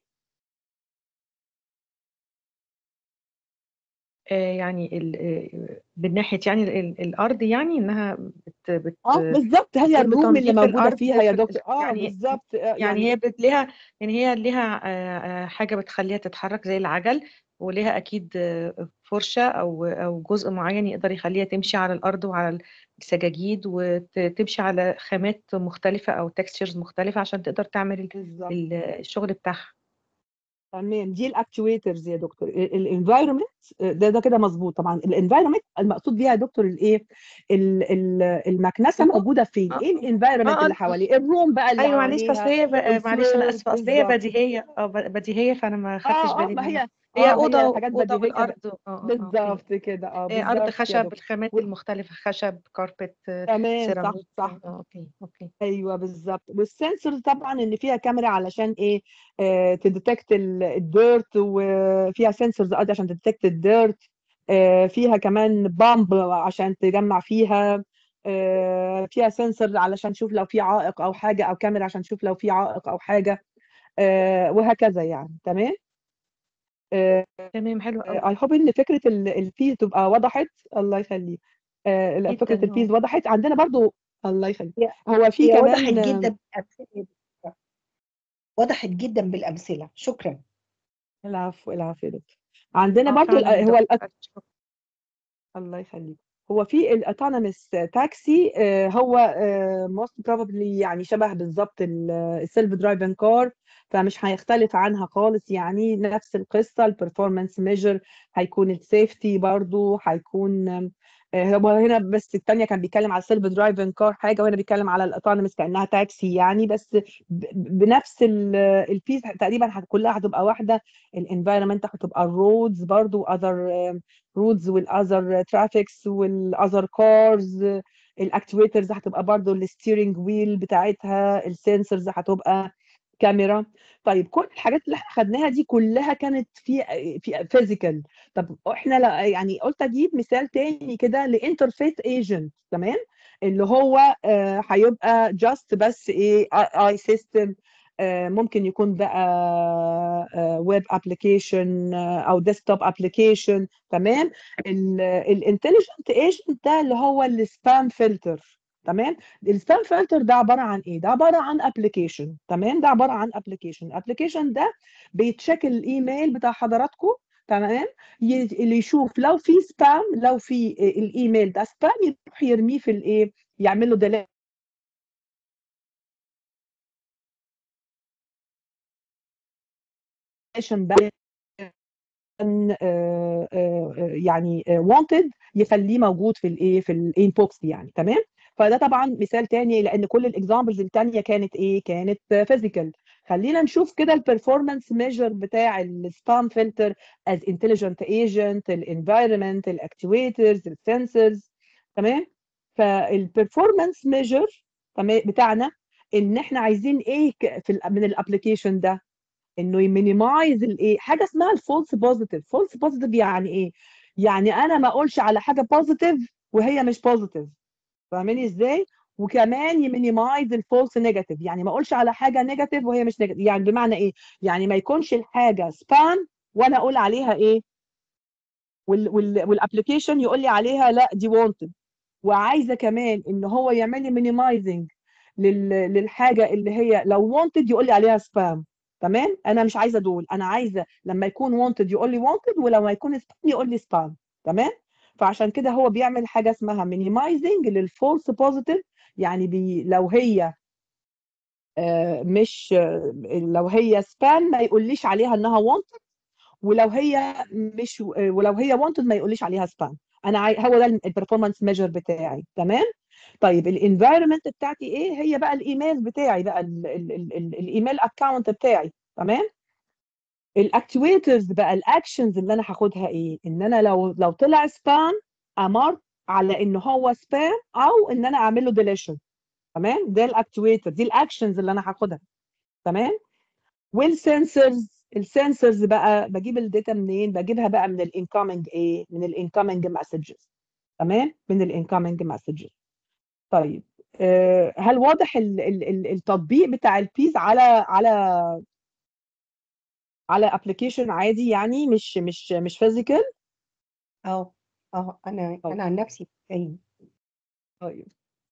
آه يعني ال آه، من ناحية يعني ال ال الارض يعني انها بت بت اه بالظبط هي بتقوم الروم اللي بتنظيف موجوده الارض فيها يا في ال- دكتور اه يعني بالظبط آه، يعني يعني هي بت- ليها يعني هي ليها آه، آه، حاجة بتخليها تتحرك زي العجل وليها أكيد آه، فرشة أو أو جزء معين يقدر يخليها تمشي على الأرض وعلى السجاجيد وتمشي على خامات مختلفة أو تكستشرز مختلفة عشان تقدر تعمل ال- بالظبط ال- الشغل بتاعها تمام دي الاكتويترز يا دكتور الانفايرمنت ده ده كده مظبوط طبعا الانفايرمنت المقصود بيها يا دكتور الايه ال- ال- المكنسه الروم موجوده فين اه ايه الانفايرمنت اه اللي حواليه الروم بقى اللي ايوه معلش اصل حواليها هي ب- معلش انا الفلور اسفه اصل هي بالظبط بديهيه اه ب- بديهيه فانا ما خدتش اه اه بالي ما منها هي هي اه اوضه هي حاجات اوضه بديهيه ب- والارض اه اه اوكي بالظبط كده اه إيه، ارض بالظبط يا خشب دكتور الخامات و- المختلفه خشب كاربت تمام صح سيراميك صح اه اوكي اوكي ايوه بالظبط والسنسورز طبعا ان فيها كاميرا علشان ايه آه تديتكت الديرت وفيها سنسورز قصدي عشان تديتكت الديرت آه فيها كمان بامب عشان تجمع فيها آه فيها سنسور علشان تشوف لو في عائق او حاجه او كاميرا عشان تشوف لو في عائق او حاجه آه وهكذا يعني تمام تمام حلو قوي اي هوب ان فكره ال- الفيز تبقى وضحت الله يخليك آه، لا، فكره جدا الفيز اه وضحت عندنا برضو الله يخليك هي هو في هي وضحت كمان جدا بالامثله وضحت جدا بالامثله شكرا العفو العفو يا دكتور عندنا اه برضو ال- فعلا يا هو دكتور الأك... الله يخليك هو في الاوتونوموس تاكسي هو موست بروبلي يعني شبه بالظبط السيلف درايفنج كار فمش هيختلف عنها خالص يعني نفس القصه البرفورمانس ميجر هيكون السيفتي برضو هيكون آه، هو هنا بس الثانيه كان بيتكلم على السيلف درايفنج كار حاجه وهنا بيتكلم على الاوتونوموس كانها تاكسي يعني بس ب- بنفس البيس تقريبا هت- كلها هتبقى واحده الانفايرمنت هتبقى الرودز برضو اذر رودز والاذر ترافيكس والاذر كارز الاكتويترز هتبقى برضو الستيرنج ويل بتاعتها السنسورز هتبقى كاميرا طيب كل الحاجات اللي احنا خدناها دي كلها كانت في في فيزيكال طب احنا لا يعني قلت اجيب مثال تاني كده لانترفيس ايجنت تمام اللي هو آه، هيبقى جاست بس ايه اي سيستم ممكن يكون بقى ويب ابلكيشن او ديسكتوب ابلكيشن تمام الانتليجنت ايجنت ده اللي هو السبام فلتر تمام السبام فلتر ده عباره عن ايه ده عباره عن ابلكيشن تمام ده عباره عن ابلكيشن الابلكيشن ده بيتشيك الايميل بتاع حضراتكم تمام ي- اللي يشوف لو في سبام لو في الايميل ده سبام يروح يرميه في الايه يعمل له ديليت بقى آه، آه، آه، يعني wanted يخليه موجود في الايه في الانبوكس يعني تمام فده طبعا مثال تاني لان كل الاكزامبلز التانيه كانت ايه كانت فيزيكال خلينا نشوف كده البرفورمانس ميجر بتاع السبام فلتر از انتليجنت ايجنت الانفايرمنت الاكتويترز السنسورز تمام فالبرفورمانس ميجر تمام بتاعنا ان احنا عايزين ايه ك- في ال- من الابلكيشن ده انه يمينيمايز الايه حاجه اسمها الفولس بوزيتيف فولس بوزيتيف يعني ايه يعني انا ما اقولش على حاجه بوزيتيف وهي مش بوزيتيف فاهماني ازاي وكمان يمينيمايز الفولس نيجاتيف يعني ما اقولش على حاجه نيجاتيف وهي مش نيجاتيف يعني بمعنى ايه يعني ما يكونش الحاجه سبام وانا اقول عليها ايه وال وال والابلكيشن يقول لي عليها لا دي wanted وعايزه كمان ان هو يعمل لي مينيمايزنج للحاجه اللي هي لو wanted يقول لي عليها سبام تمام انا مش عايزه دول انا عايزه لما يكون wanted يقول لي wanted ولما يكون spam يقول لي spam تمام فعشان كده هو بيعمل حاجه اسمها minimizing للفولس بوزيتيف يعني بي لو هي آه، مش آه، لو هي سبام ما يقوليش عليها انها wanted ولو هي مش ولو هي wanted ما يقوليش عليها سبام انا عاي... هو ده البرفورمانس ميجر بتاعي تمام طيب الانفايرمنت بتاعتي ايه هي بقى الايميل بتاعي بقى ال- ال- ال- ال- الايميل اكونت بتاعي تمام الاكتويترز بقى الاكشنز اللي انا هاخدها ايه ان انا لو لو طلع سبام امر على ان هو سبام او ان انا اعمل له ديليشن تمام ده الاكتويتر دي الاكشنز اللي انا هاخدها تمام والسنسورز السنسورز بقى بجيب الداتا منين بجيبها بقى من الانكoming ايه من الانكoming مسجز تمام من الانكoming مسجز طيب آه، هل واضح ال- ال- ال- التطبيق بتاع البيز على على على ابلكيشن عادي يعني مش مش مش فيزيكال اه اه انا طيب. انا عن نفسي ايوه طيب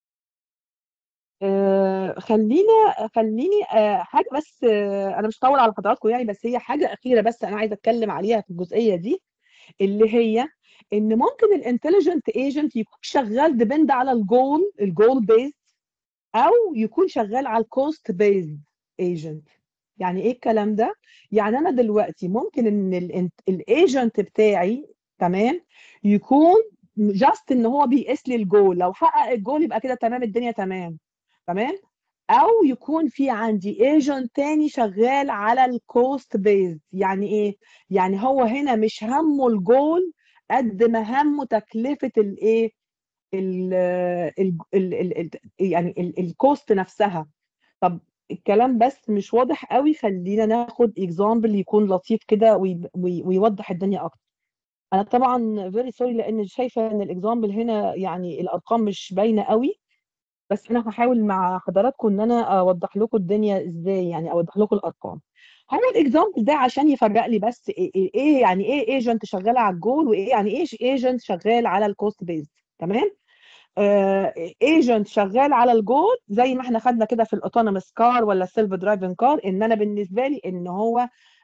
آه خلينا خليني آه حاجه بس آه انا مش هطول على حضراتكم يعني بس هي حاجه اخيره بس انا عايزه اتكلم عليها في الجزئيه دي اللي هي ان ممكن الانتليجنت ايجنت يكون شغال ديبند على الجول الجول بيز او يكون شغال على الكوست بيز ايجنت يعني ايه الكلام ده يعني انا دلوقتي ممكن ان الايجنت بتاعي تمام يكون جاست ان هو بيقيس لي الجول لو حقق الجول يبقى كده تمام الدنيا تمام تمام او يكون في عندي ايجنت تاني شغال على الكوست بيز يعني ايه يعني هو هنا مش همه الجول قد ما همه تكلفه الايه ال ال ال ال ال يعني الكوست نفسها طب الكلام بس مش واضح قوي خلينا ناخد اكزامبل يكون لطيف كده وي- وي- ويوضح الدنيا اكتر انا طبعا فيري سوري لان شايفه ان الاكزامبل هنا يعني الارقام مش باينه قوي بس انا هحاول مع حضراتكم ان انا اوضح لكم الدنيا ازاي يعني اوضح لكم الارقام هو الاكزامبل ده عشان يفرق لي بس ايه إيه- إيه يعني ايه ايجنت شغال على الجول وايه يعني ايه ايجنت شغال على الكوست بيز تمام ايجنت شغال على الجول زي ما احنا خدنا كده في الاوتونوموس كار ولا السيلف درايفنج كار ان انا بالنسبه لي ان هو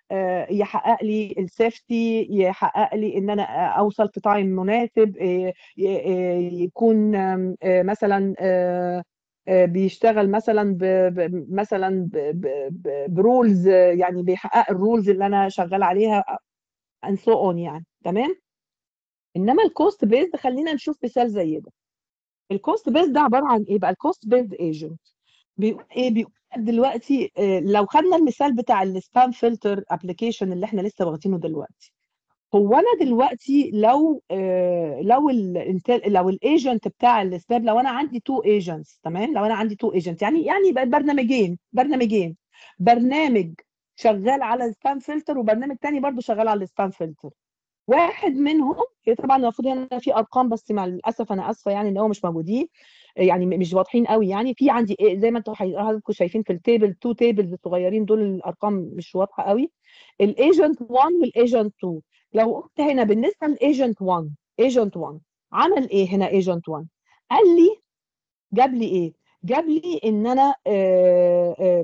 آه، يحقق لي السيفتي يحقق لي ان انا اوصل في تايم مناسب آه، ي- آه، يكون آم، آه، مثلا آه، آه، بيشتغل مثلا ب ب- مثلا برولز يعني بيحقق الرولز اللي انا شغال عليها and so on يعني تمام انما الكوست بيز خلينا نشوف مثال زي ده الكوست بيز ده عباره عن ايه بقى الكوست بيز ايجنت بيقول ايه بيقول دلوقتي آه، لو خدنا المثال بتاع السبام فلتر ابلكيشن اللي احنا لسه واخدينه دلوقتي هو انا دلوقتي لو آه، لو ال لو الايجنت بتاع السبام لو انا عندي تو ايجنتس تمام لو انا عندي تو ايجنت يعني يعني بقى برنامجين برنامجين برنامج شغال على السبام فلتر وبرنامج تاني برضو شغال على السبام فلتر واحد منهم هي طبعا المفروض هنا في ارقام بس مع الاسف انا اسفه يعني ان هو مش موجودين يعني م- مش واضحين قوي يعني في عندي إيه زي ما انتم حي- حضراتكم شايفين في التيبل تو تيبلز الصغيرين دول الارقام مش واضحه قوي الايجنت 1 والايجنت 2 لو قلت هنا بالنسبه للايجنت 1 ايجنت 1 عمل ايه هنا ايجنت 1 قال لي جاب لي ايه جاب لي ان انا آه، آه،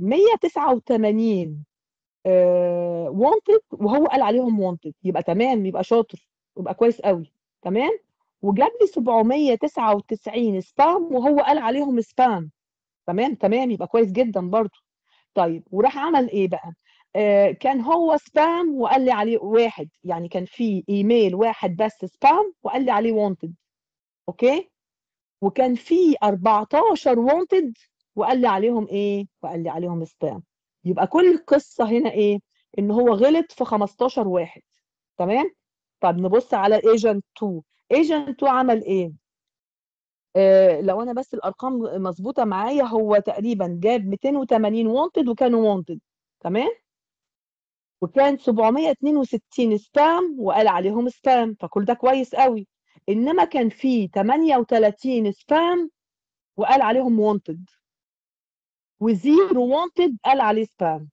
189 وانتد وهو قال عليهم وانتد يبقى تمام يبقى شاطر يبقى كويس قوي تمام وجاب لي 799 سبام وهو قال عليهم سبام تمام تمام يبقى كويس جدا برضو طيب وراح عمل ايه بقى آه كان هو سبام وقال لي عليه واحد يعني كان في ايميل واحد بس سبام وقال لي عليه وانتد اوكي وكان في 14 وانتد وقال لي عليهم ايه وقال لي عليهم سبام يبقى كل القصه هنا ايه ان هو غلط في 15 واحد تمام طب نبص على ايجنت 2 ايجنت 2 عمل ايه آه لو انا بس الارقام مظبوطه معايا هو تقريبا جاب 280 وانتد وكانوا وانتد تمام وكان 762 سبام وقال عليهم سبام فكل ده كويس قوي انما كان في 38 سبام وقال عليهم وانتد وزيرو وانتد قال عليه سبام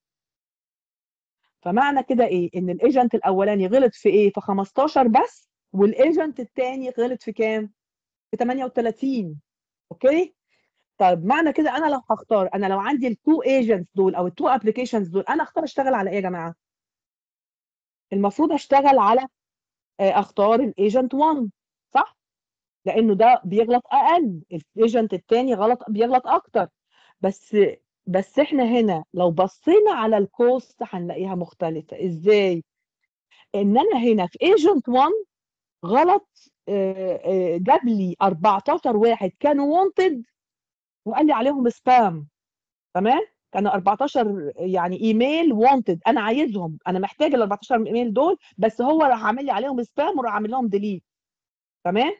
فمعنى كده ايه ان الايجنت الاولاني غلط في ايه في 15 بس والايجنت الثاني غلط في كام في 38 اوكي طيب معنى كده انا لو هختار انا لو عندي التو ايجنتس دول او التو ابلكيشنز دول انا اختار اشتغل على ايه يا جماعه المفروض اشتغل على آه، اختار الايجنت 1 صح لانه ده بيغلط اقل الايجنت الثاني غلط بيغلط اكتر بس بس احنا هنا لو بصينا على الكوست هنلاقيها مختلفه ازاي ان انا هنا في ايجنت 1 غلط آه، آه، جاب لي 14 واحد كانوا وانتد وقال لي عليهم سبام تمام كانوا 14 يعني ايميل وانتد انا عايزهم انا محتاج ال 14 ايميل دول بس هو راح عامل لي عليهم سبام وراح عامل لهم ديليت تمام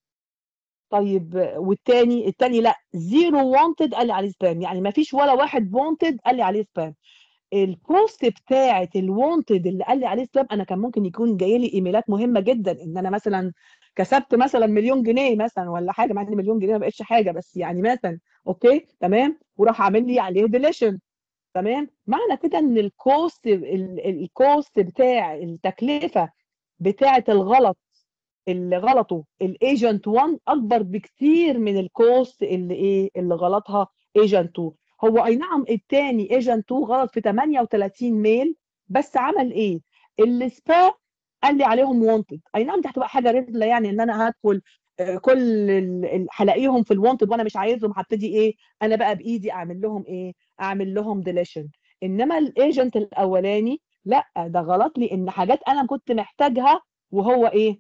طيب والتاني التاني لا زيرو وانتد قال لي عليه سبام يعني ما فيش ولا واحد وانتد قال لي عليه سبام الكوست بتاعه الوانتد اللي قال لي عليه سبام انا كان ممكن يكون جاي لي ايميلات مهمه جدا ان انا مثلا كسبت مثلا مليون جنيه مثلا ولا حاجه مع ان مليون جنيه ما بقتش حاجه بس يعني مثلا اوكي تمام وراح عامل لي عليه ديليشن تمام معنى كده ان الكوست ال- الكوست بتاع التكلفه بتاعه الغلط اللي غلطه الايجنت 1 اكبر بكتير من الكوست اللي ايه اللي غلطها ايجنت 2 هو اي نعم التاني ايجنت 2 غلط في 38 ميل بس عمل ايه السبام قال لي عليهم وانتد اي نعم دي هتبقى حاجه رزله يعني ان انا هدخل آه، كل ال- ال- هلاقيهم في الوانتد وانا مش عايزهم هبتدي ايه انا بقى بايدي اعمل لهم ايه اعمل لهم ديليشن انما الايجنت الاولاني لا ده غلط لي ان حاجات انا كنت محتاجها وهو ايه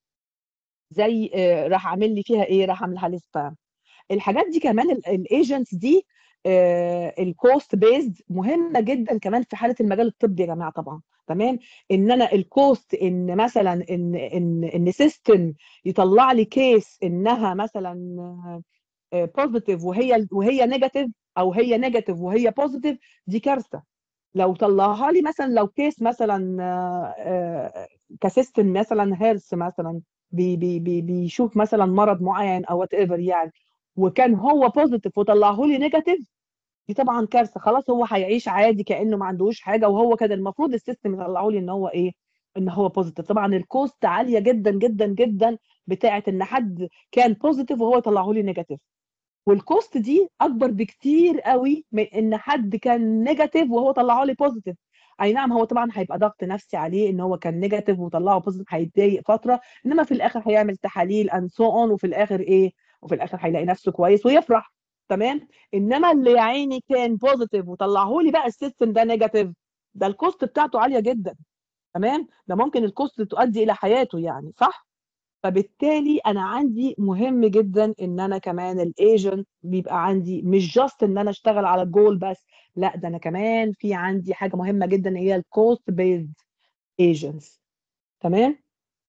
زي آه، راح عامل لي فيها ايه راح عاملها لي سبام الحاجات دي كمان الايجنتس دي الكوست بيزد مهمه جدا كمان في حاله المجال الطبي يا جماعه طبعا تمام ان انا الكوست ان مثلا ان ان ان سيستم يطلع لي كيس انها مثلا بوزيتيف وهي وهي نيجاتيف او هي نيجاتيف وهي بوزيتيف دي كارثه لو طلعها لي مثلا لو كيس مثلا آه، آه، كسيستم مثلا هيلث مثلا بي بي بي بيشوف مثلا مرض معين او وات ايفر يعني وكان هو بوزيتيف وطلعه لي نيجاتيف دي طبعا كارثه خلاص هو هيعيش عادي كانه ما عندهوش حاجه وهو كان المفروض السيستم يطلعه لي ان هو ايه ان هو بوزيتيف طبعا الكوست عاليه جدا جدا جدا بتاعه ان حد كان بوزيتيف وهو يطلعه لي نيجاتيف والكوست دي اكبر بكتير قوي من ان حد كان نيجاتيف وهو طلعه لي بوزيتيف اي نعم هو طبعا هيبقى ضغط نفسي عليه ان هو كان نيجاتيف وطلعه بوزيتيف هيتضايق فتره انما في الاخر هيعمل تحاليل اند سو اون وفي الاخر ايه وفي الاخر هيلاقي نفسه كويس ويفرح تمام انما اللي يا عيني كان بوزيتيف وطلعه لي بقى السيستم ده نيجاتيف ده الكوست بتاعته عاليه جدا تمام ده ممكن الكوست تؤدي الى حياته يعني صح فبالتالي انا عندي مهم جدا ان انا كمان الايجنت بيبقى عندي مش جاست ان انا اشتغل على الجول بس لا ده انا كمان في عندي حاجه مهمه جدا هي الكوست بيزد ايجنتس تمام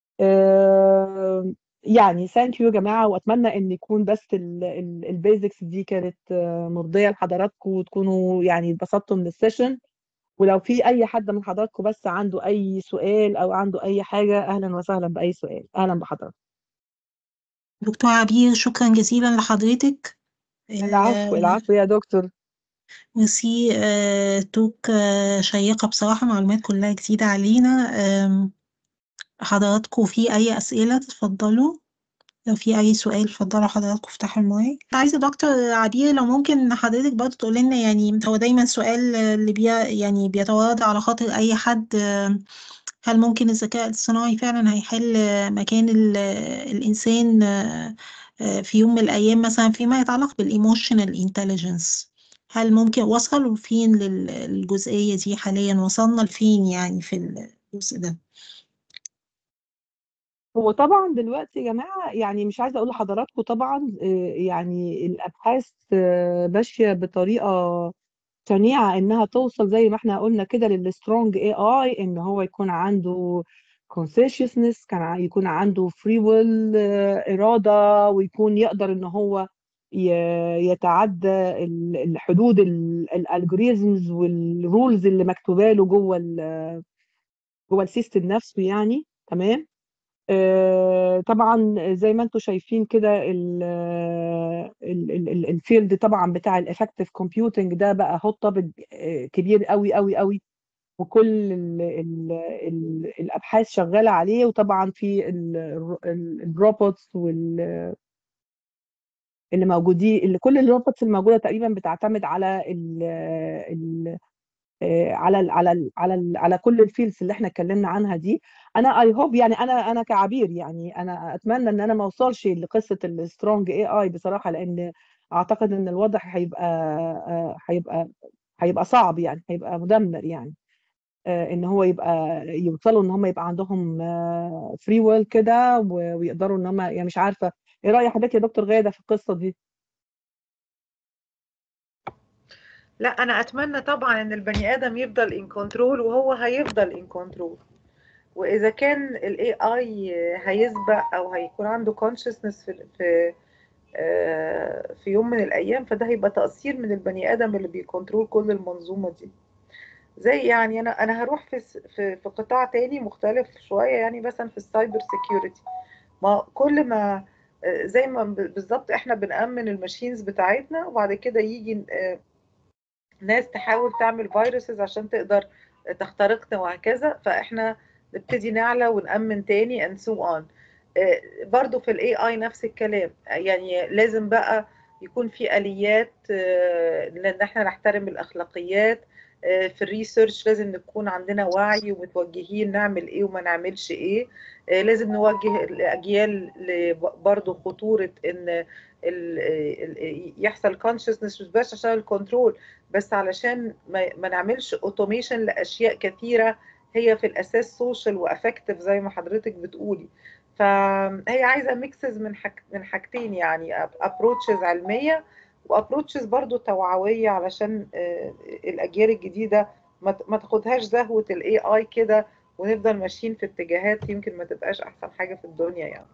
آه يعني ثانك يو يا جماعه واتمنى ان يكون بس البيزكس دي كانت مرضيه لحضراتكم وتكونوا يعني اتبسطتوا من السيشن ولو في اي حد من حضراتكم بس عنده اي سؤال او عنده اي حاجه اهلا وسهلا باي سؤال اهلا بحضرتك دكتور عبير شكرا جزيلا لحضرتك العفو العفو يا دكتور ميرسي آه، توك آه، شيقة بصراحة معلومات كلها جديدة علينا آم، حضراتكم في أي أسئلة تتفضلوا لو في أي سؤال اتفضلوا حضراتكم افتحوا المايك عايزة دكتور عبير لو ممكن حضرتك برضه تقول لنا يعني هو دايما سؤال اللي بي يعني بيتوارد على خاطر أي حد آم، هل ممكن الذكاء الصناعي فعلا هيحل مكان ال- الإنسان آه، آه، في يوم من الأيام مثلا فيما يتعلق بالإيموشنال انتليجنس هل ممكن وصلوا فين لل- للجزئية دي حاليا وصلنا لفين يعني في الجزء ده هو طبعا دلوقتي يا جماعه يعني مش عايزه اقول لحضراتكم طبعا آه، يعني الابحاث آه، ماشيه بطريقه شنيعه انها توصل زي ما احنا قلنا كده للسترونج اي اي ان هو يكون عنده consciousness كان ع- يكون عنده free will آه، اراده ويكون يقدر ان هو ي- يتعدى ال- الحدود الالجوريزمز والرولز اللي مكتوبه له جوه ال- جوه السيستم نفسه يعني تمام آه، طبعا زي ما انتم شايفين كده ال- ال- ال- ال- الفيلد طبعا بتاع الافكتيف كومبيوتنج ده بقى هوت توبيك كبير قوي قوي قوي وكل ال ال ال الابحاث شغاله عليه وطبعا في الروبوتس وال اللي موجودين اللي كل الروبوتس الموجوده تقريبا بتعتمد على ال ال آه، على ال على ال على ال على كل الفيلدز اللي احنا اتكلمنا عنها دي انا اي هوب يعني انا انا كعبير يعني انا اتمنى ان انا ما اوصلش لقصه السترونج اي اي بصراحه لان اعتقد ان الوضع هيبقى آه، هيبقى هيبقى صعب يعني هيبقى مدمر يعني آه، ان هو يبقى يوصلوا ان هم يبقى عندهم فري ويل كده و- ويقدروا ان هم يعني مش عارفه ايه راي حضرتك يا دكتور غاده في القصه دي لا انا اتمنى طبعا ان البني ادم يفضل ان كنترول وهو هيفضل ان كنترول واذا كان الاي اي هيسبق او هيكون عنده consciousness في في آه، في يوم من الايام فده هيبقى تقصير من البني ادم اللي بيكنترول كل المنظومه دي زي يعني انا انا هروح في س- في في قطاع تاني مختلف شويه يعني مثلا في السايبر سيكيورتي ما كل ما آه، زي ما ب- بالظبط احنا بنأمن الماشينز بتاعتنا وبعد كده يجي آه، ناس تحاول تعمل فيروسز عشان تقدر تخترقنا وهكذا فاحنا نبتدي نعلى ونأمن تاني and so on آه، برضو في الاي اي نفس الكلام يعني لازم بقى يكون في آليات آه، لان احنا نحترم الأخلاقيات آه، في الريسيرش لازم نكون عندنا وعي ومتوجهين نعمل ايه وما نعملش ايه آه، لازم نوجه الأجيال برضو خطورة ان ال- ال- يحصل consciousness مش بس عشان الكنترول بس علشان ما, ما نعملش اوتوميشن لاشياء كثيره هي في الاساس سوشيال وافكتيف زي ما حضرتك بتقولي فهي عايزه ميكسز من حاج من حاجتين يعني ابروتشز علميه وابروتشز برضو توعويه علشان آه، الاجيال الجديده ما ت- ما تاخدهاش زهوه الاي اي كده ونفضل ماشيين في اتجاهات يمكن ما تبقاش احسن حاجه في الدنيا يعني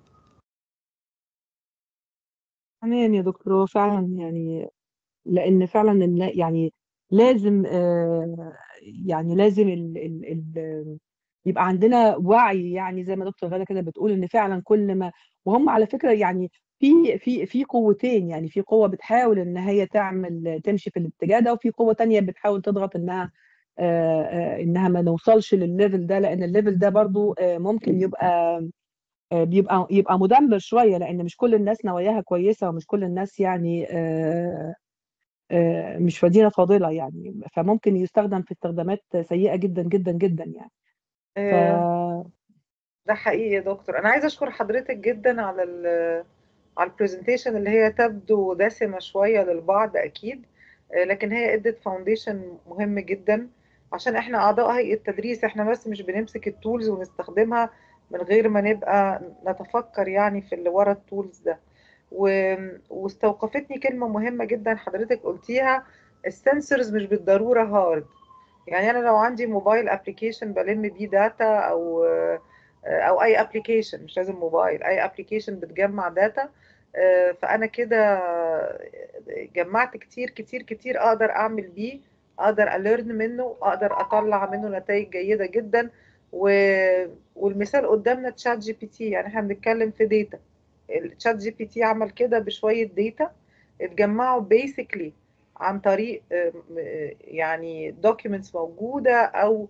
تمام يا دكتور هو فعلا يعني لان فعلا النا- يعني لازم آه، يعني لازم ال ال ال يبقى عندنا وعي يعني زي ما دكتور غاده كده بتقول ان فعلا كل ما وهم على فكره يعني في في في قوتين يعني في قوه بتحاول ان هي تعمل تمشي في الاتجاه ده وفي قوه تانية بتحاول تضغط انها آه، آه، انها ما نوصلش للليفل ده لان الليفل ده برضو آه، ممكن يبقى آه، بيبقى يبقى مدمر شويه لان مش كل الناس نواياها كويسه ومش كل الناس يعني آه، آه، مش مدينة فاضلة يعني فممكن يستخدم في استخدامات سيئة جدا جدا جدا يعني ف آه، ده حقيقي يا دكتور انا عايزه اشكر حضرتك جدا على ال على البرزنتيشن اللي هي تبدو دسمه شويه للبعض اكيد آه، لكن هي ادت فاونديشن مهم جدا عشان احنا اعضاء هيئه التدريس احنا بس مش بنمسك التولز ونستخدمها من غير ما نبقى نتفكر يعني في اللي ورا التولز ده و... واستوقفتني كلمه مهمه جدا حضرتك قلتيها السنسورز مش بالضروره هارد يعني انا لو عندي موبايل ابلكيشن بلم بيه داتا او او اي ابلكيشن مش لازم موبايل اي ابلكيشن بتجمع داتا فانا كده جمعت كتير كتير كتير اقدر اعمل بيه اقدر اليرن منه اقدر اطلع منه نتائج جيده جدا و... والمثال قدامنا تشات جي بي تي يعني احنا بنتكلم في داتا التشات جي بي تي عمل كده بشويه داتا اتجمعوا بيسكلي عن طريق يعني دوكيومنتس موجوده او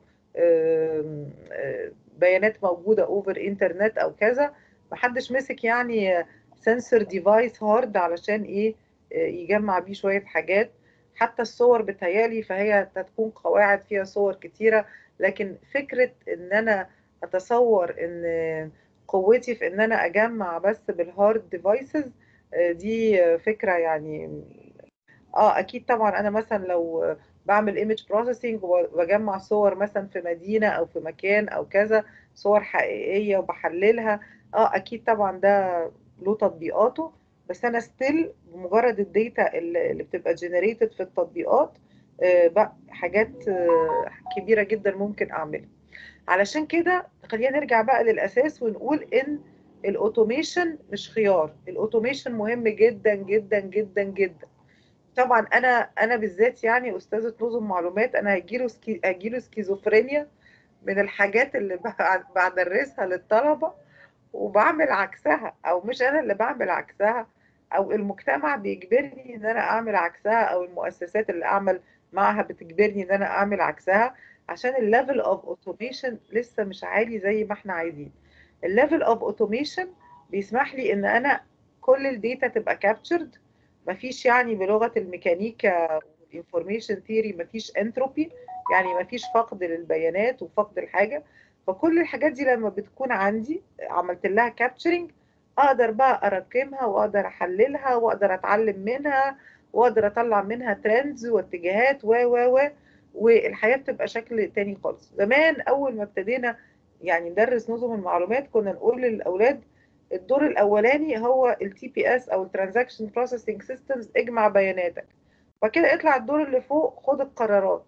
بيانات موجوده اوفر انترنت او كذا محدش مسك يعني سنسور ديفايس هارد علشان ايه يجمع بيه شويه حاجات حتى الصور بتهيالي فهي هتكون قواعد فيها صور كتيره لكن فكره ان انا اتصور ان قوتي في ان انا اجمع بس بالهارد ديفايسز دي فكره يعني اه اكيد طبعا انا مثلا لو بعمل ايمج بروسيسنج وبجمع صور مثلا في مدينه او في مكان او كذا صور حقيقيه وبحللها اه اكيد طبعا ده له تطبيقاته بس انا ستيل بمجرد الداتا اللي بتبقى جنريتد في التطبيقات آه بقى حاجات آه كبيره جدا ممكن اعملها علشان كده خلينا نرجع بقى للاساس ونقول ان الاوتوميشن مش خيار الاوتوميشن مهم جدا جدا جدا جدا طبعا انا انا بالذات يعني استاذه نظم معلومات انا هيجيله سكي هيجيله سكيزوفرينيا من الحاجات اللي بدرسها للطلبه وبعمل عكسها او مش انا اللي بعمل عكسها او المجتمع بيجبرني ان انا اعمل عكسها او المؤسسات اللي اعمل معها بتجبرني ان انا اعمل عكسها عشان الليفل اوف اوتوميشن لسه مش عالي زي ما احنا عايزين الليفل اوف اوتوميشن بيسمح لي ان انا كل الداتا تبقى كابتشرد مفيش يعني بلغه الميكانيكا والانفورميشن ثيوري مفيش انتروبي يعني مفيش فقد للبيانات وفقد الحاجه فكل الحاجات دي لما بتكون عندي عملت لها كابتشرنج اقدر بقى ارقمها واقدر احللها واقدر اتعلم منها واقدر اطلع منها ترندز واتجاهات و و و والحياه بتبقى شكل تاني خالص زمان اول ما ابتدينا يعني ندرس نظم المعلومات كنا نقول للاولاد الدور الاولاني هو التي بي اس او الترانزاكشن بروسيسنج سيستمز اجمع بياناتك وكده اطلع الدور اللي فوق خد القرارات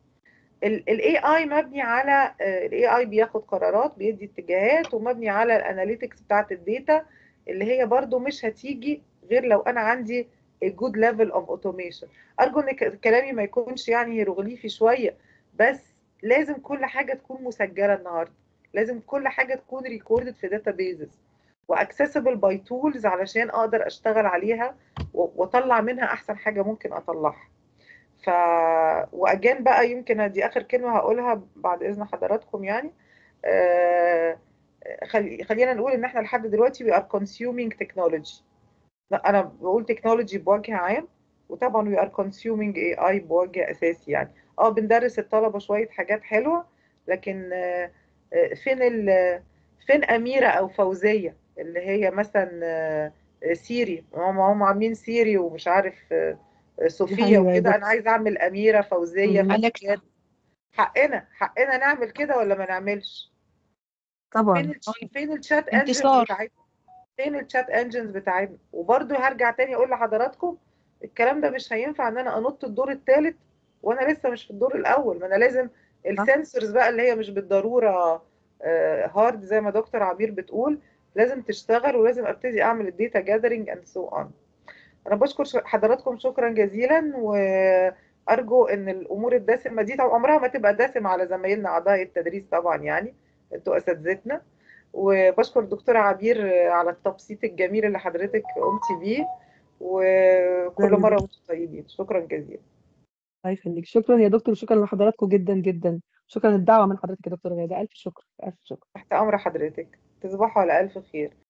الاي اي مبني على الاي اي بياخد قرارات بيدي اتجاهات ومبني على الاناليتكس بتاعت الداتا اللي هي برضو مش هتيجي غير لو انا عندي a good level of automation ارجو ان كلامي ما يكونش يعني هيروغليفي شويه بس لازم كل حاجه تكون مسجله النهارده لازم كل حاجه تكون ريكوردد في داتا بيزز واكسسبل باي تولز علشان اقدر اشتغل عليها واطلع منها احسن حاجه ممكن اطلعها ف واجان بقى يمكن دي اخر كلمه هقولها بعد اذن حضراتكم يعني آه خلي... خلينا نقول ان احنا لحد دلوقتي we are consuming technology لا انا بقول تكنولوجي بوجه عام وطبعا we are consuming AI بوجه اساسي يعني اه بندرس الطلبه شويه حاجات حلوه لكن آه فين ال... فين اميره او فوزيه اللي هي مثلا سيري هم هم عاملين سيري ومش عارف صوفيا وكده انا عايزه اعمل اميره فوزيه أليكسا. حقنا حقنا نعمل كده ولا ما نعملش طبعا فين ال- فين الشات انجنز انتصار. بتاعتنا فين الشات انجنز بتاعتنا وبرده هرجع تاني اقول لحضراتكم الكلام ده مش هينفع ان انا انط الدور الثالث وانا لسه مش في الدور الاول ما انا لازم السنسورز بقى اللي هي مش بالضروره هارد زي ما دكتور عبير بتقول لازم تشتغل ولازم ابتدي اعمل الداتا جاذرنج اند سو اون انا بشكر ش- حضراتكم شكرا جزيلا وارجو ان الامور الدسمه دي طبعا عمرها ما تبقى دسمه على زمايلنا اعضاء التدريس طبعا يعني انتوا اساتذتنا وبشكر دكتوره عبير على التبسيط الجميل اللي حضرتك قمتي بيه وكل شكراً مره جداً. وانتم طيبين شكرا جزيلا الله يخليك شكرا يا دكتور شكرا لحضراتكم جدا جدا شكرا للدعوه من حضرتك يا دكتور غاده الف شكر الف شكر تحت امر حضرتك تصبحوا على الف خير